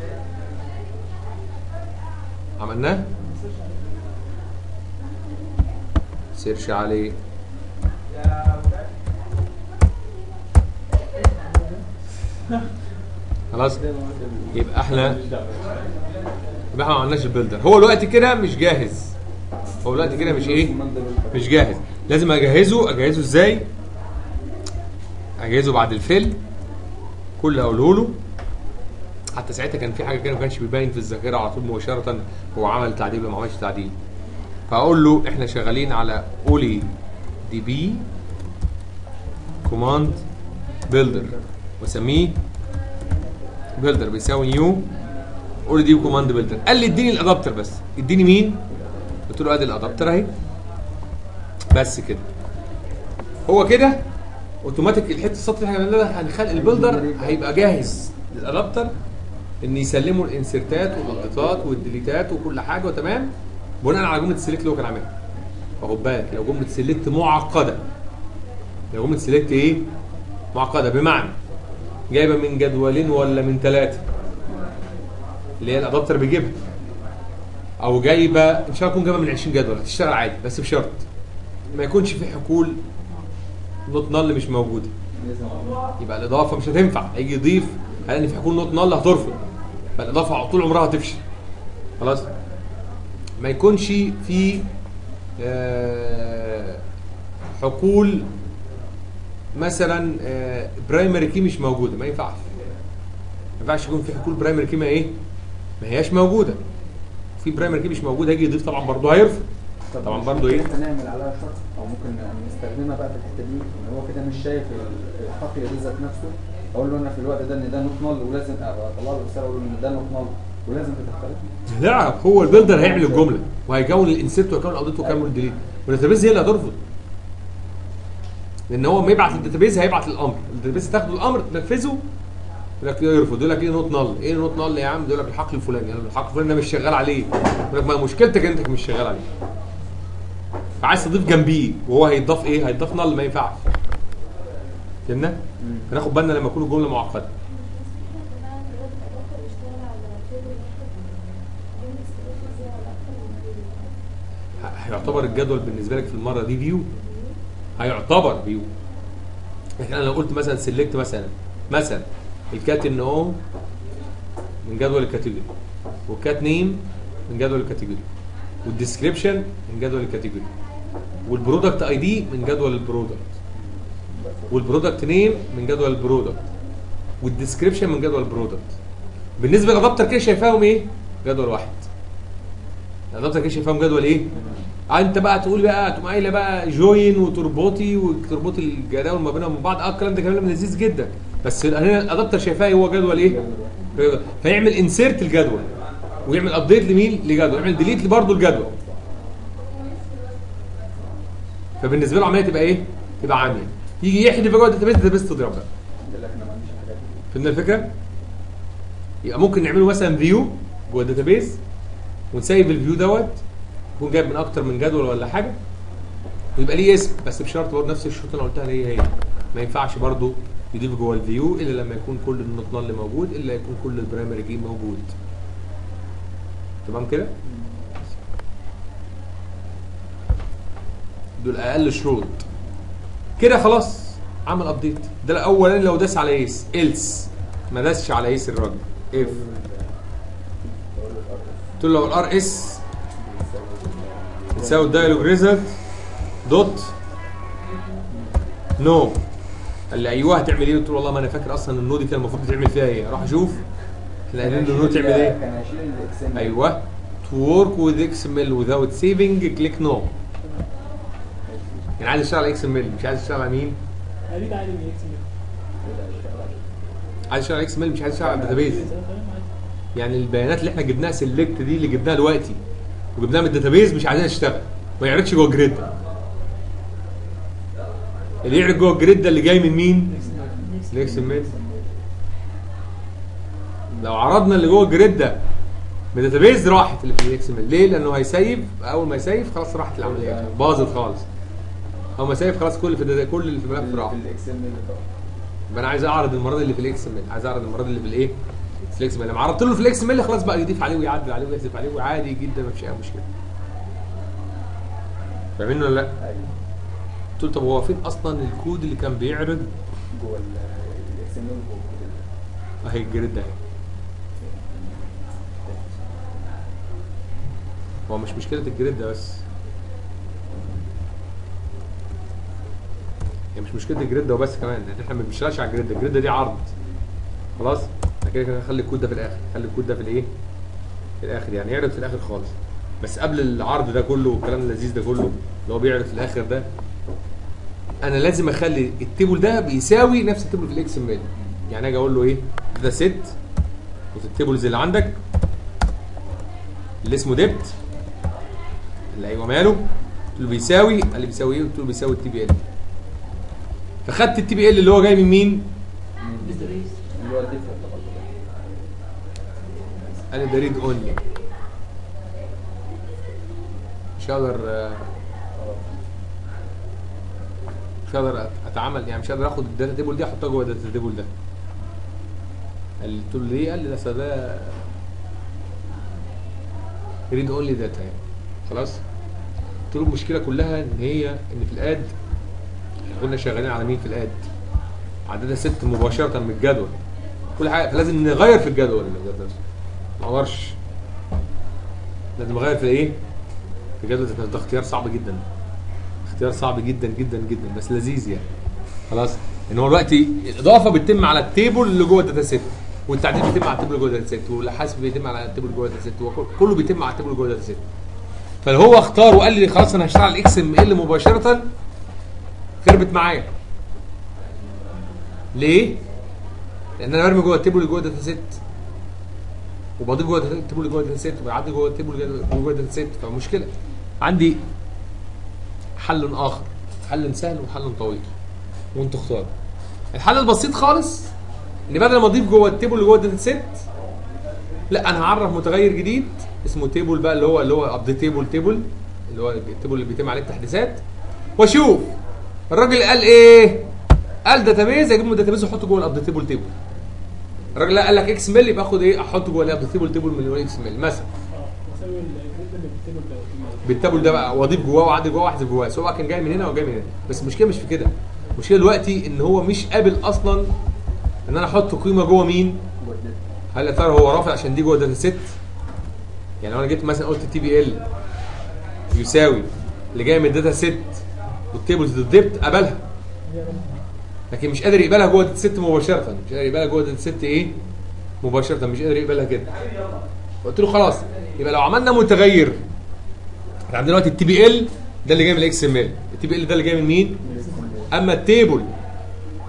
Speaker 1: عملناه سيرش عليه خلاص يبقى احنا يبقى احنا ما عملناش البيلدر هو الوقت كده مش جاهز هو الوقت كده مش ايه مش جاهز لازم اجهزه اجهزه ازاي اجهزه بعد الفيل كل اللي هقوله له حتى ساعتها كان في حاجه كده ما كانش بيبين في الذاكره على طول مباشره هو عمل تعديل ولا ما عملش تعديل فاقول له احنا شغالين على اولي دي بي كوماند بيلدر واسميه بيلدر بيساوي نيو اولي دي كوماند بيلدر قال لي اديني الادابتر بس اديني مين قلت له ادي الادابتر اهي بس كده هو كده اوتوماتيك الحته السطر اللي احنا عملناها هنخلق البيلدر هيبقى جاهز للادابتر ان يسلموا الانسرتات والابديتات والديليتات وكل حاجه وتمام بناء على جمله السلكت اللي هو كان عاملها فخد بالك لو جمله سلكت معقده لو جمله سلكت ايه؟ معقده بمعنى جايبه من جدولين ولا من ثلاثه اللي هي الادابتر بيجيبها او جايبه ان شاء الله تكون جايبه من 20 جدول هتشتغل عادي بس بشرط ما يكونش في حقول نوت نل مش موجوده يبقى الاضافه مش هتنفع هيجي يضيف قال ان في حقول نوت نل هترفض فالاضافه على طول عمرها هتفشل خلاص ما يكونش في آه، حقول مثلا برايمري كي مش موجوده ما ينفعش ما ينفعش يكون في حقول برايمري كي ما ايه ما هياش موجوده في برايمري كي مش موجود هيجي يضيف طبعا برضه هيرفض
Speaker 3: طب
Speaker 1: طبعا
Speaker 3: مش
Speaker 1: برضو
Speaker 3: ممكن
Speaker 1: إيه؟
Speaker 3: احنا نعمل عليها شرط او ممكن نستخدمها بقى في الحته دي ان هو كده مش شايف ال- الحقل دي ذات نفسه اقول له انا في الوقت ده ان ده نوت نل ولازم ابقى اطلع له رساله اقول له ان ده نوت نل ولازم تختلف
Speaker 1: لا هو البيلدر هيعمل الجمله وهيكون الانسيرت وهيكون الاوديت وهيكون الديليت والداتابيز هي اللي هترفض لان هو ما يبعت الداتابيز هيبعت الامر الداتابيز تاخد الامر تنفذه يقول لك يرفض يقول لك ايه نوت نل ايه نوت نل يا عم يقول لك الحقل الفلاني يعني الحقل الفلاني ده مش شغال عليه يقول لك ما مشكلتك انك مش شغال عليه فعايز تضيف جنبيه وهو هيضاف ايه هيضاف نل ما ينفعش فهمنا فناخد بالنا لما تكون الجمله معقده هيعتبر الجدول بالنسبه لك في المره دي فيو هيعتبر فيو لكن انا لو قلت مثلا سيلكت مثلا مثلا الكات ان او من جدول الكاتيجوري والكات نيم من جدول الكاتيجوري والديسكريبشن من جدول الكاتيجوري والبرودكت اي دي من جدول البرودكت والبرودكت نيم من جدول البرودكت والديسكريبشن من جدول البرودكت بالنسبه للادابتر كده شايفاهم ايه؟ جدول واحد الادابتر كده شايفاهم جدول ايه؟ آه انت بقى تقول بقى تقوم قايله بقى جوين وتربطي وتربطي الجداول ما بينهم من بعض اه الكلام ده كلام لذيذ جدا بس هنا الادابتر شايفاه هو جدول ايه؟ جدول. فيعمل انسيرت الجدول ويعمل ابديت لمين لجدول يعمل ديليت برضه الجدول فبالنسبه له عمليه تبقى ايه تبقى عاميه يجي يحذف جوه الداتابيس الداتابيس تضرب بقى
Speaker 3: يقول لك انا ما عنديش الحاجات دي
Speaker 1: فهمنا الفكره يبقى ممكن نعمله مثلا فيو جوه الداتابيس ونسيب الفيو دوت يكون جايب من اكتر من جدول ولا حاجه ويبقى ليه اسم بس بشرط برضه نفس الشروط اللي أنا قلتها اللي هي هي ما ينفعش برضه يضيف جوه الفيو الا لما يكون كل النوت اللي موجود الا يكون كل البرايمري كي موجود تمام كده دول اقل شروط كده خلاص عمل ابديت ده الاولاني لو داس على ايس إلس ما داسش على ايس الراجل اف قلت له لو الار اس تساوي الدايلوج ريزلت دوت نو قال لي ايوه هتعمل ايه؟ قلت له والله ما انا فاكر اصلا النو دي كان المفروض تعمل فيها ايه؟ راح اشوف احنا قايلين له النو تعمل ايه؟
Speaker 3: كان هيشيل الاكس ام
Speaker 1: ايوه to work with XML without saving click no يعني عايز اشتغل على XML مش عايز اشتغل على مين؟
Speaker 4: هذيك عادي من اكس
Speaker 1: عايز اشتغل على XML مش عايز اشتغل على الداتابيز يعني البيانات اللي احنا جبناها سيلكت دي اللي جبناها دلوقتي وجبناها من الداتابيز مش عايزين نشتغل ما يعرضش جوه الجريد اللي يعرض جوه الجريد ده اللي جاي من مين؟ الاكس ام لو عرضنا اللي جوه الجريد ده من الداتابيز راحت اللي في الاكس ام ليه؟ لانه هيسيف اول ما يسيف خلاص راحت العمليه باظت خالص اول ما يسيف خلاص كل اللي في الداتا- كل اللي في الملف راح
Speaker 3: في الاكس ام
Speaker 1: يبقى انا عايز اعرض المره دي اللي في الاكس ام عايز اعرض المره دي اللي في الايه؟ في الاكس ام لما عرضت له في الاكس ام خلاص بقى يضيف عليه ويعدل عليه ويحذف عليه وعادي جدا ما فيش اي مشكله فاهمين ولا لا؟
Speaker 3: ايوه
Speaker 1: قلت له طب هو فين اصلا الكود اللي كان بيعرض
Speaker 3: جوه الاكس ام
Speaker 1: اهي الجريد ده اهي. هو مش مشكله الجريد ده بس هي مش مشكله الجريد ده وبس كمان ان احنا ما بنشتغلش على الجريد ده الجريد ده دي عرض خلاص احنا كده كده نخلي الكود ده في الاخر خلي الكود ده في الايه في الاخر يعني يعرض في الاخر خالص بس قبل العرض ده كله والكلام اللذيذ ده كله اللي هو بيعرض في الاخر ده انا لازم اخلي التيبل ده بيساوي نفس التيبل في الاكس ام ال يعني اجي اقول له ايه ده ست التيبلز اللي عندك اللي اسمه ديبت اللي ايوه ماله قلت له بيساوي قال لي بيساوي ايه قلت له بيساوي التي بي ال فخدت التي بي ال اللي هو جاي من مين
Speaker 3: اللي هو الديفولت
Speaker 1: قال لي ده ريد اونلي مش هقدر آه، مش هقدر اتعامل يعني مش هقدر اخد الداتا تيبل دي احطها جوه الداتا تيبل ده قال لي قلت له ليه قال لي ده أصل ده ريد اونلي داتا يعني خلاص قلت له المشكله كلها ان هي ان في الاد احنا كنا شغالين على مين في الاد على داتا ست مباشره من الجدول كل حاجه فلازم نغير في الجدول اللي ذات نفسه ما اقدرش لازم اغير في ايه في الجدول ذات نفسه. ده اختيار صعب جدا اختيار صعب جدا جدا جدا بس لذيذ يعني خلاص ان هو دلوقتي الاضافه بتتم على التيبل اللي جوه الداتا سيت والتعديل بيتم على التيبل اللي جوه الداتا سيت والحسب بيتم على التيبل اللي جوه الداتا سيت وكل- كله بيتم على التيبل اللي جوه الداتا سيت فهو اختار وقال لي خلاص انا هشتغل على الاكس ام ال مباشره خربت معايا ليه؟ لان انا برمي جوه التيبل اللي جوه الداتا سيت وبضيف جوه التيبل اللي جوه الداتا سيت وبعدي جوه التيبل اللي جوه الداتا سيت فمشكله عندي حل اخر حل سهل وحل طويل وانتوا اختاروا الحل البسيط خالص ان بدل ما اضيف جوه التيبل اللي جوه الداتا سيت لا انا هعرف متغير جديد اسمه تيبل بقى اللي هو اللي هو ابديت تيبل تيبل اللي هو التيبل اللي بيتم عليه التحديثات واشوف الراجل قال ايه قال داتابيز اجيب من الداتابيز واحطه جوه الابديت تيبل تيبل الراجل لا قال لك اكس ميل يبقى اخد ايه احطه جوه الابديت تيبل تيبل من الاكس ميل مثلا
Speaker 4: اه مساوي الجريد اللي بيكتبه ال-
Speaker 1: بالتابل ده بقى واضيف جواه واعدي جواه واحذف جواه سواء كان جاي من هنا او جاي من هنا بس المشكله مش في كده المشكله دلوقتي ان هو مش قابل اصلا ان انا احط قيمه جوه مين
Speaker 3: جوه الديفولت
Speaker 1: هل يا ترى هو رافع عشان دي جوه داتا سيت يعني لو انا جيت مثلا قلت تي بي ال يساوي اللي جاي من الداتا سيت والتيبلز ديبت قبلها لكن مش قادر يقبلها جوه الداتا سيت مباشره مش قادر يقبلها جوه الداتا سيت ايه مباشره مش قادر يقبلها كده قلت له خلاص يبقى لو عملنا متغير احنا عندنا دلوقتي التي بي ال ده اللي جاي من الاكس ام ال التي بي ال ده اللي جاي من مين اما التيبل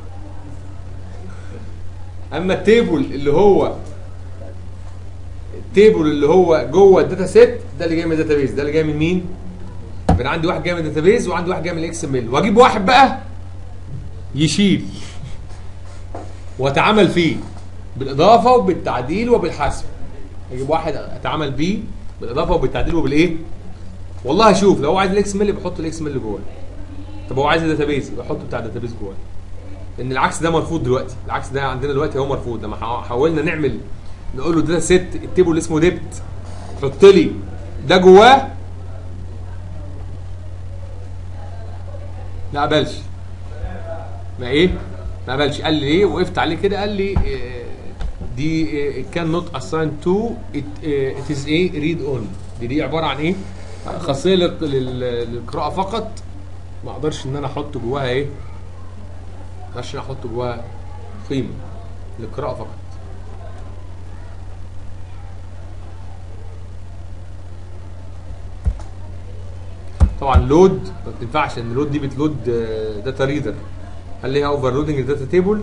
Speaker 1: اما التيبل اللي هو التيبل اللي هو جوه الداتا سيت ده اللي جاي من الداتا بيز ده اللي جاي من مين؟ يبقى عندي واحد جاي من الداتا بيز وعندي واحد جاي من الاكس ام ال واجيب واحد بقى يشيل واتعامل فيه بالاضافه وبالتعديل وبالحذف اجيب واحد اتعامل بيه بالاضافه وبالتعديل وبالايه؟ والله هشوف لو هو عايز الاكس ام ال يبقى احط الاكس ام ال جواه طب هو عايز الداتابيز يبقى احطه بتاع الداتابيز جواه لان العكس ده مرفوض دلوقتي العكس ده عندنا دلوقتي هو مرفوض لما حا- حاولنا نعمل نقول له داتا سيت التيبل اللي اسمه ديبت حط لي ده جواه ما قبلش ما ايه ما قبلش قال لي ايه وقفت عليه كده قال لي آه، دي كان نوت اساين تو ات از ايه ريد اون دي دي عباره عن ايه خاصيه لل- لل- للقراءه فقط ما اقدرش ان انا احط جواها ايه ما اقدرش إن أنا احط جواها قيمه للقراءه فقط طبعا لود ما بتنفعش ان لود دي بتلود داتا ريدر هل ليها اوفرلودنج الداتا تيبل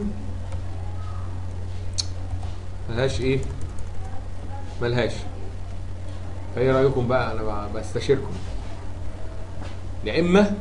Speaker 1: ملهاش ايه ملهاش فايه رايكم بقى انا ب- بستشيركم يا اما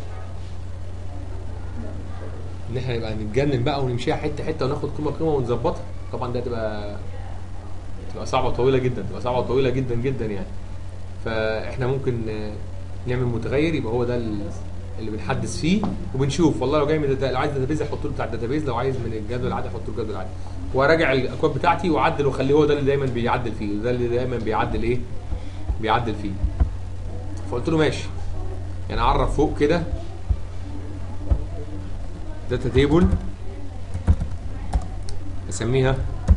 Speaker 1: ان احنا نبقى نتجنن بقى ونمشيها حته حته وناخد قيمه قيمه ونظبطها طبعا ده تبقى تبقى صعبه طويله جدا تبقى صعبه طويله جدا جدا يعني فاحنا ممكن آه، نعمل متغير يبقى هو ده ال- اللي بنحدث فيه وبنشوف والله لو جاي من الداتا- لو عايز داتابيز احط له بتاع الداتابيز لو عايز من الجدول العادي احط له الجدول العادي واراجع الاكواد بتاعتي واعدل واخليه هو ده اللي دايما بيعدل فيه ده اللي دايما بيعدل ايه بيعدل فيه فقلت له ماشي يعني اعرف فوق كده داتا تيبل اسميها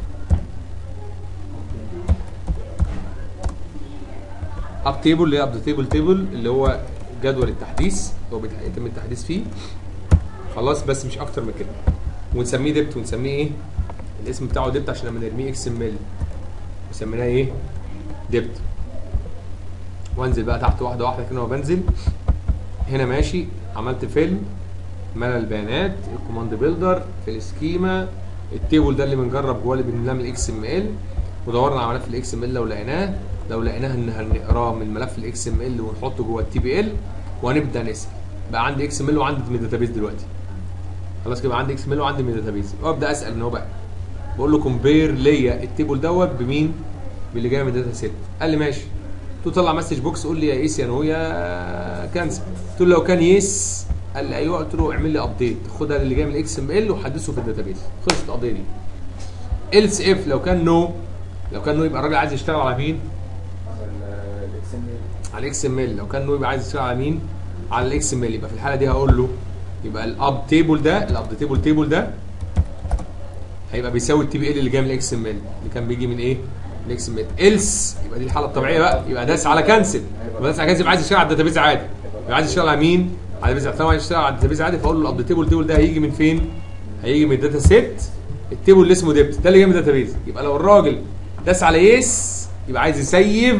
Speaker 1: اب تيبل اللي هي اب تيبل تيبل اللي هو جدول التحديث هو بيت- يتم التحديث فيه خلاص بس مش اكتر من كده ونسميه ديبت ونسميه ايه الاسم بتاعه ديبت عشان لما نرميه اكس ام ال وسميناه ايه ديبت وانزل بقى تحت واحده واحده كده وبنزل هنا ماشي عملت فيلم ملى البيانات الكوماند بيلدر في السكيما التيبل ده اللي بنجرب جواه اللي بنعمل اكس ام ال ودورنا على ملف الاكس ام ال لو لقيناه لو لقيناه ان هنقراه من ملف الاكس ام ال ونحطه جوه التي بي ال وهنبدا نسال بقى عندي اكس ام ال وعندي من داتابيز دلوقتي خلاص كده بقى عندي اكس ام ال وعندي من داتابيز وابدا اسال ان هو بقى بقول له كومبير ليا التيبل دوت بمين باللي جاي من داتا سيت قال لي ماشي قلت له طلع مسج بوكس قول لي يا يس يا نو يا كانسل قلت له لو كان يس قال لي ايوه قلت له اعمل لي ابديت خدها اللي جاي من الاكس ام ال وحدثه في الداتابيز خلصت القضيه دي إلس اف لو كان نو لو كان نو يبقى الراجل عايز يشتغل على مين؟
Speaker 3: الاكس ام
Speaker 1: على الاكس ام ال لو كان نو يبقى عايز يشتغل على مين؟ على الاكس ام ال يبقى في الحاله دي هقول له يبقى الاب تيبل ده الاب تيبل تيبل ده هيبقى بيساوي التي بي ال اللي جاي من الاكس ام ال اللي كان بيجي من ايه؟ الاكس ام ال إلس يبقى دي الحاله الطبيعيه بقى يبقى داس على كانسل يبقى داس على كانسل يبقى عايز يشتغل على الداتابيز عادي يبقى عايز يشتغل على مين؟ على الداتابيز طبعا عايز يشتغل على الداتابيز عادي فاقول له الاب تيبل تيبل ده هيجي من فين؟ هيجي من الداتا سيت التيبل اللي اسمه ديبت ده اللي جاي من الداتابيز يبقى لو الراجل داس على يس يبقى عايز يسيف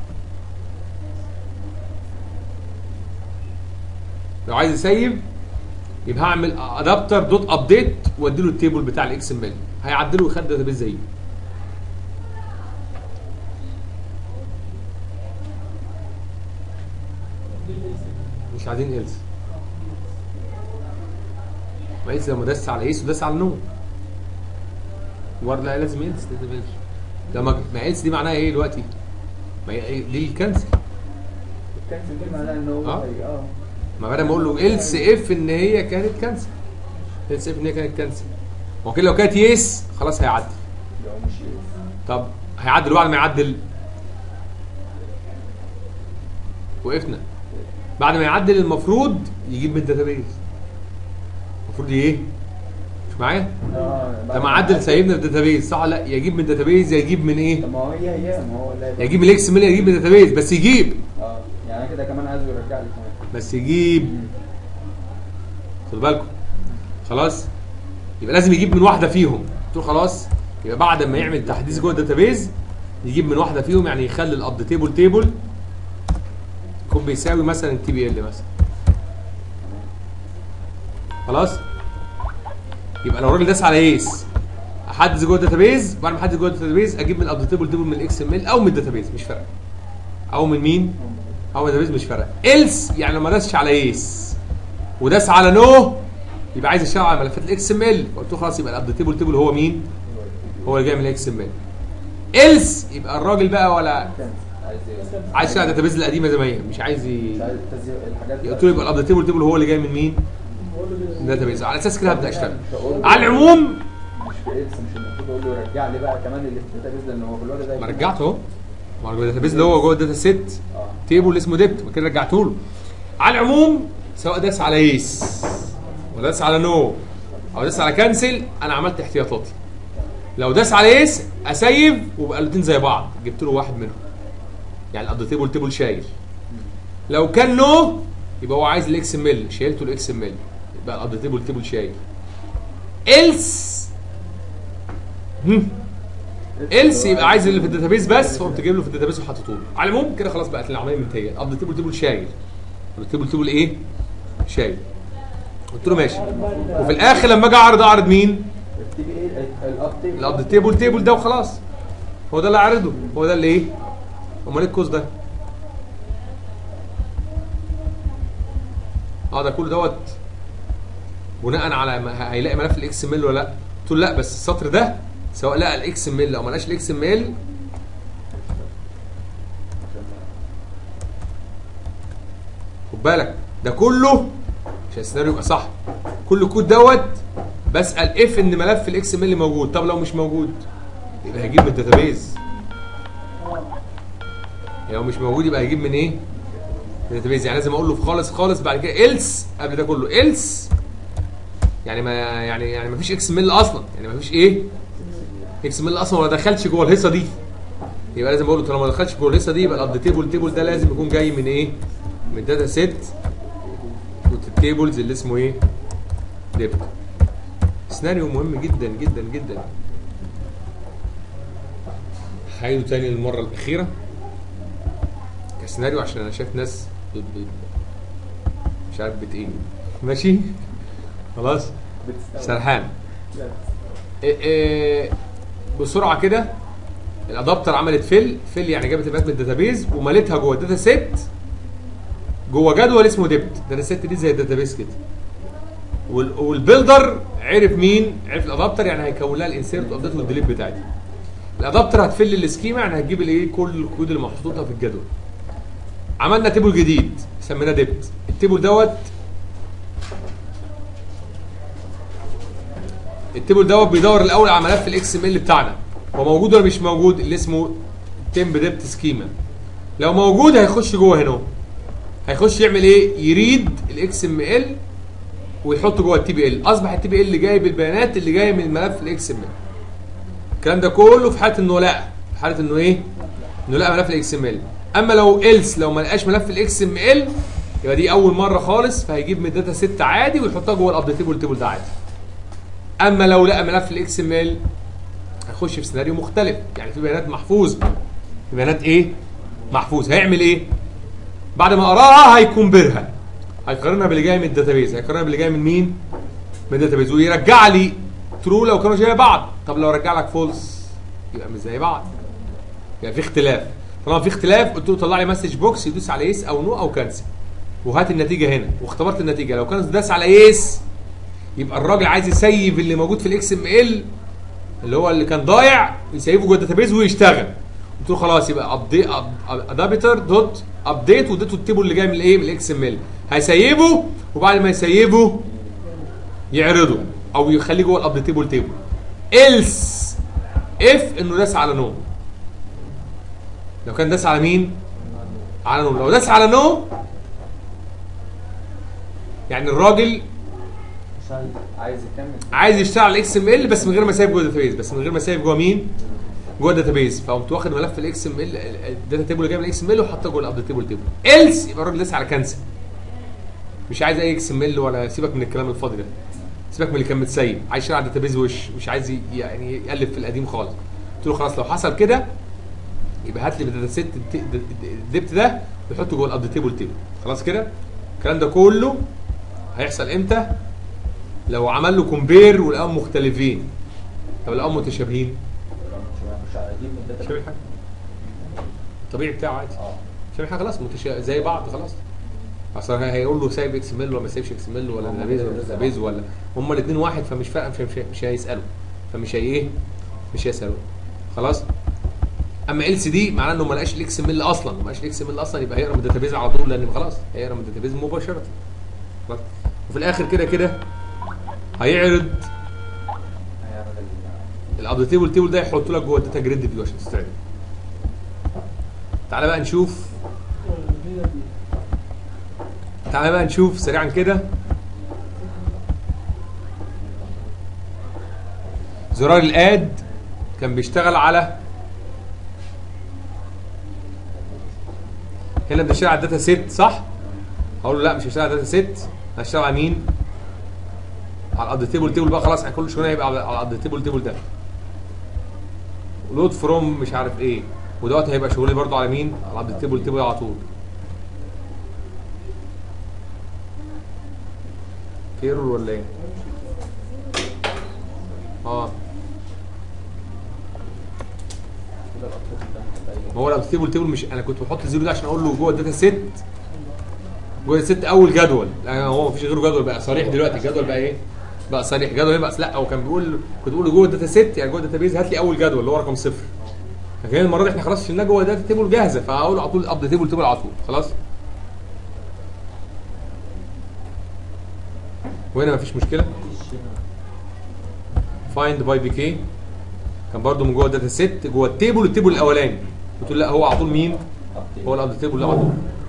Speaker 1: لو عايز يسيف يبقى هعمل ادابتر دوت ابديت وادي له التيبل بتاع الاكس ام ال هيعدله ويخلي الداتابيز زيه مش عايزين إلس ما إلس لما داس على إيس وداس على نو ورد لا لازم إلس لازم إلس لما ما إلس دي معناها إيه دلوقتي؟ ما هي إيه؟ دي الكنسل
Speaker 3: الكنسل دي معناها ان هو
Speaker 1: آه.
Speaker 3: هي- اه
Speaker 1: ما بدل ما اقول له إلس اف ان هي كانت كنسل إلس اف ان هي كانت كنسل هو كده لو كانت يس خلاص هيعدل
Speaker 3: لو مش يس.
Speaker 1: طب هيعدل بعد ما يعدل وقفنا بعد ما يعدل المفروض يجيب من الداتابيز المفروض ايه مش معايا
Speaker 3: اه بعد
Speaker 1: لما
Speaker 3: ما
Speaker 1: عدل
Speaker 3: عدل-
Speaker 1: سايبنا في الداتابيز صح ولا لا يجيب من الداتابيز يا يجيب من ايه
Speaker 3: طب ما هو هي هي ما هو لا
Speaker 1: يا يجيب من الاكس ام ال يا يجيب من الداتابيز بس يجيب
Speaker 3: اه يعني أنا كده كمان عايزه يرجع لي كمان
Speaker 1: بس يجيب خد بالكم خلاص يبقى لازم يجيب من واحده فيهم قلت له خلاص يبقى بعد ما يعمل تحديث جوه الداتابيز يجيب من واحده فيهم يعني يخلي الاب تيبل تيبل يكون بيساوي مثلا التي بي ال مثلا خلاص يبقى لو الراجل داس على ايس احدث جوه الداتابيز بعد ما احدث جوه الداتابيز اجيب من الابديتبل تيبل من الاكس ام ال او من الداتابيز مش فارقه او من مين او من الداتابيز مش فارقه إلس يعني لما داسش على يس وداس على نو يبقى عايز يشتغل على ملفات الاكس ام ال قلت له خلاص يبقى الابديتبل تيبل هو مين هو اللي جاي من الاكس ام ال إلس يبقى الراجل بقى ولا
Speaker 3: كان عايز ايه
Speaker 1: عايز يشتغل على الداتابيز القديمه زي ما هي مش عايز ي...
Speaker 3: مش عايز تزييق الحاجات
Speaker 1: قلت له يبقى الابديتبل تيبل هو اللي جاي من مين
Speaker 4: بقول له
Speaker 1: من الداتابيز على اساس كده هبدا اشتغل
Speaker 3: مش هقول له-
Speaker 1: على العموم
Speaker 3: مش في اكس مش المفروض اقول له رجع لي بقى كمان اللي في الداتابيز لان هو في الوقت ده
Speaker 1: ما رجعته اهو ما هو الداتابيز اللي هو جوه الداتا سيت
Speaker 3: اه
Speaker 1: تيبل اللي اسمه ديبت كده رجعته له على العموم سواء داس على يس ولا داس على نو او داس على كانسل انا عملت احتياطاتي لو داس على يس اسيف وبقى الاثنين زي بعض جبت له واحد منهم يعني الابديت تيبل تيبل شايل لو كان نو يبقى هو عايز الاكس ام ال شيلته الاكس ام ال يبقى الابديت تيبل تيبل شايل إلس إلس يبقى عايز اللي في الداتابيز بس فقمت جايب له في الداتابيز وحاطته له على العموم كده خلاص بقت العمليه منتهيه الابديت تيبل تيبل شايل الابديت تيبل تيبل ايه؟ شايل قلت له ماشي وفي الاخر لما اجي اعرض اعرض مين؟
Speaker 3: التي بي ايه الابديت
Speaker 1: الابديت تيبل تيبل ده وخلاص هو ده اللي اعرضه هو ده اللي ايه؟ امال ايه الكوز ده؟ اه ده كله دوت بناء على ما هيلاقي ملف الاكس ام ال ولا لا؟ قلت له لا بس السطر ده سواء لقى الاكس ام ال او ما لقاش الاكس ام ال خد بالك ده كله عشان السيناريو يبقى صح كل الكود دوت بسال اف ان ملف الاكس ام ال موجود طب لو مش موجود يبقى هيجيب من الداتابيز لو مش موجود يبقى هيجيب من ايه؟ من الداتابيز يعني لازم اقول له في خالص خالص بعد كده إلس قبل ده كله إلس يعني ما يعني يعني ما فيش اكس ام ال اصلا يعني ما فيش ايه؟ اكس ام ال اصلا ولا دخلش جوه الهيصه دي يبقى لازم اقول له طالما ما دخلش جوه الهيصه دي يبقى الابديت تيبل تيبل ده لازم يكون جاي من ايه؟ من الداتا سيت التيبلز اللي اسمه ايه؟ ديبت سيناريو مهم جدا جدا جدا هعيده تاني للمره الاخيره كسيناريو عشان انا شايف ناس ب- ب- مش عارف بت ايه ماشي خلاص سرحان إيه إيه بسرعه كده الادابتر عملت فيل فيل يعني جابت البيانات من الداتابيز وملتها جوه الداتا سيت جوه جدول اسمه ديبت الداتا سيت دي زي الداتابيز كده وال- والبيلدر عرف مين عرف الادابتر يعني هيكون لها الانسيرت والابديت والديليت بتاعتي الادابتر هتفل السكيما يعني هتجيب الايه كل الكود اللي محطوطه في الجدول عملنا تيبل جديد سميناه ديبت التيبل دوت التيبل دوت بيدور الاول على ملف الاكس ام ال بتاعنا هو موجود ولا مش موجود اللي اسمه تيمب ديبت سكيما لو موجود هيخش جوه هنا هيخش يعمل ايه يريد الاكس ام ال ويحطه جوه التي بي ال اصبح التي بي ال جايب البيانات اللي جايه من ملف الاكس ام ال الكلام ده كله في حاله انه لقى في حاله انه ايه انه لقى ملف الاكس ام ال اما لو إلس لو ما لقاش ملف الاكس ام ال يبقى دي اول مره خالص فهيجيب من الداتا ست عادي ويحطها جوه الابديتبل تيبل ده عادي اما لو لقى ملف الاكس ام ال هيخش في سيناريو مختلف يعني في بيانات محفوظه في بيانات ايه محفوظ هيعمل ايه بعد ما قراها هيكمبرها هيقارنها باللي جاي من الداتابيز هيقارنها باللي جاي من مين من الداتابيز ويرجع لي ترو لو كانوا زي بعض طب لو رجع لك فولس يبقى مش زي بعض يبقى في اختلاف طالما في اختلاف قلت له طلع لي مسج بوكس يدوس على يس او نو او كانسل وهات النتيجه هنا واختبرت النتيجه لو كان داس على يس يبقى الراجل عايز يسيف اللي موجود في الاكس ام ال اللي هو اللي كان ضايع يسيفه جوه الداتابيز ويشتغل قلت له خلاص يبقى ابديت ادابتر دوت ابديت واديته التيبل اللي جاي من الايه من الاكس ام ال هيسيبه وبعد ما يسيبه يعرضه او يخليه جوه الابديت تيبل تيبل إلس اف انه داس على نو لو كان داس على مين على نو لو داس على نو يعني الراجل
Speaker 5: مش عايز
Speaker 3: عايز يكمل
Speaker 1: عايز يشتغل على الاكس ام ال بس من غير ما يسيب جوه الداتابيز بس من غير ما يسيب جوه مين جوه الداتابيز فقمت واخد ملف الاكس ام ال الداتا تيبل اللي جاي من الاكس ام ال وحطه جوه الابديت تيبل تيبل إلس يبقى الراجل داس على كنسل مش عايز اي اكس ام ال ولا سيبك من الكلام الفاضي ده سيبك من اللي كان متسيب عايز يشتغل على الداتابيز وش مش عايز ي- يعني يقلب في القديم خالص قلت له خلاص لو حصل كده يبقى هات لي الداتا سيت الدبت ده وحطه جوه الابديت تيبل تيبل خلاص كده الكلام ده كله هيحصل امتى لو عمل له كومبير ولقاهم مختلفين طب لو متشابهين
Speaker 3: مش هجيب من
Speaker 1: مش
Speaker 3: الداتا
Speaker 1: هيعمل حاجه الطبيعي بتاعه عادي
Speaker 3: اه
Speaker 1: مش هيعمل حاجه خلاص متشا... زي بعض خلاص اصل هي- هيقول له سايب اكس ميل ولا ما سايبش اكس ميل ولا
Speaker 3: هم
Speaker 1: داتابيز ولا
Speaker 3: كده
Speaker 1: داتابيز ولا هما الاثنين واحد فمش فارقه مش, مش, مش هيسالوا فمش هي ايه مش هيسالوا خلاص اما ال سي دي معناه انه ما لقاش الاكس ميل اصلا ما لقاش الاكس ميل اصلا يبقى هيقرا من الداتابيز على طول لان خلاص هيقرا من الداتابيز مباشره خلاص وفي الاخر كده كده هيعرض
Speaker 3: هيعمل ال-
Speaker 1: الابديت تيبل تيبل ده يحط لك جوه الداتا جريد فيو عشان تستعرض تعالى بقى نشوف تعالى بقى نشوف سريعا كده زرار الاد كان بيشتغل على هنا بنشتغل على الداتا سيت صح؟ هقول له لا مش هشتغل على الداتا سيت هشتغل على مين؟ على الابديت تيبل تيبل بقى خلاص احنا كل شويه هيبقى على على الابديت تيبل تيبل ده لود فروم مش عارف ايه ودوت هيبقى شغلي برضو على مين؟ على الابديت تيبل تيبل على طول في ايرور ولا ايه؟ اه
Speaker 3: كده الابديت ده محتاج-
Speaker 1: ما هو الابديت تيبل تيبل مش انا كنت بحط الزيرو ده عشان اقول له جوه الداتا سيت جوه الداتا سيت اول جدول لا هو مفيش غيره جدول بقى صريح دلوقتي الجدول بقى ايه؟ بقى صريح جدول ايه بقى لا هو كان بيقول كنت بقول له جوه الداتا سيت يعني جوه الداتا بيز هات لي اول جدول اللي هو رقم صفر لكن المره دي احنا خلاص شلناه جوه الداتا تيبل جاهزه فهقول له على طول ابديت تيبل تيبل على طول خلاص وهنا مفيش مشكله فايند باي بي كي كان برضو من جوه الداتا سيت جوه التيبل التيبل الاولاني قلت له لا هو على طول مين؟
Speaker 3: update.
Speaker 1: هو الابديت تيبل اللي على طول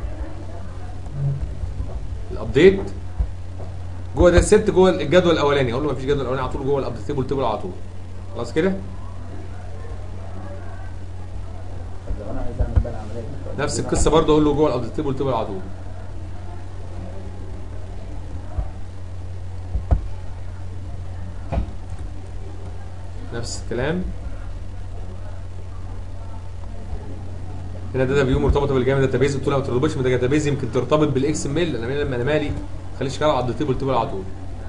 Speaker 1: الابديت جوه ده الست جوه الجدول الاولاني اقول له مفيش جدول اولاني على طول جوه الابديت تيبل تيبل على طول خلاص كده
Speaker 3: طب لو انا عايز اعمل بقى العمليه دي
Speaker 1: نفس القصه برضه اقول له جوه الابديت تيبل تيبل على طول نفس الكلام هنا داتا فيو مرتبطه بالجامد داتا بيز قلت له ما ترتبطش بالداتا بيز يمكن ترتبط بالاكس ام ال انا لما انا مالي خليش شغال على الابديت تيبل تيبل على طول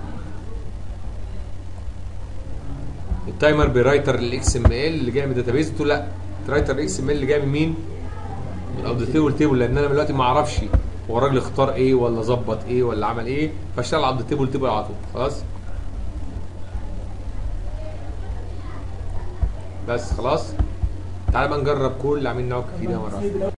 Speaker 1: التايمر برايتر الاكس ام ال اللي جاي من الداتا بيز قلت له لا رايتر الاكس ام ال اللي جاي من مين؟ من الابديت تيبل تيبل لان انا دلوقتي ما اعرفش هو الراجل اختار ايه ولا ظبط ايه ولا عمل ايه فاشتغل على الابديت تيبل تيبل على طول خلاص بس خلاص تعالى بقى نجرب كل اللي عاملين نعك فيه ده مره واحدة.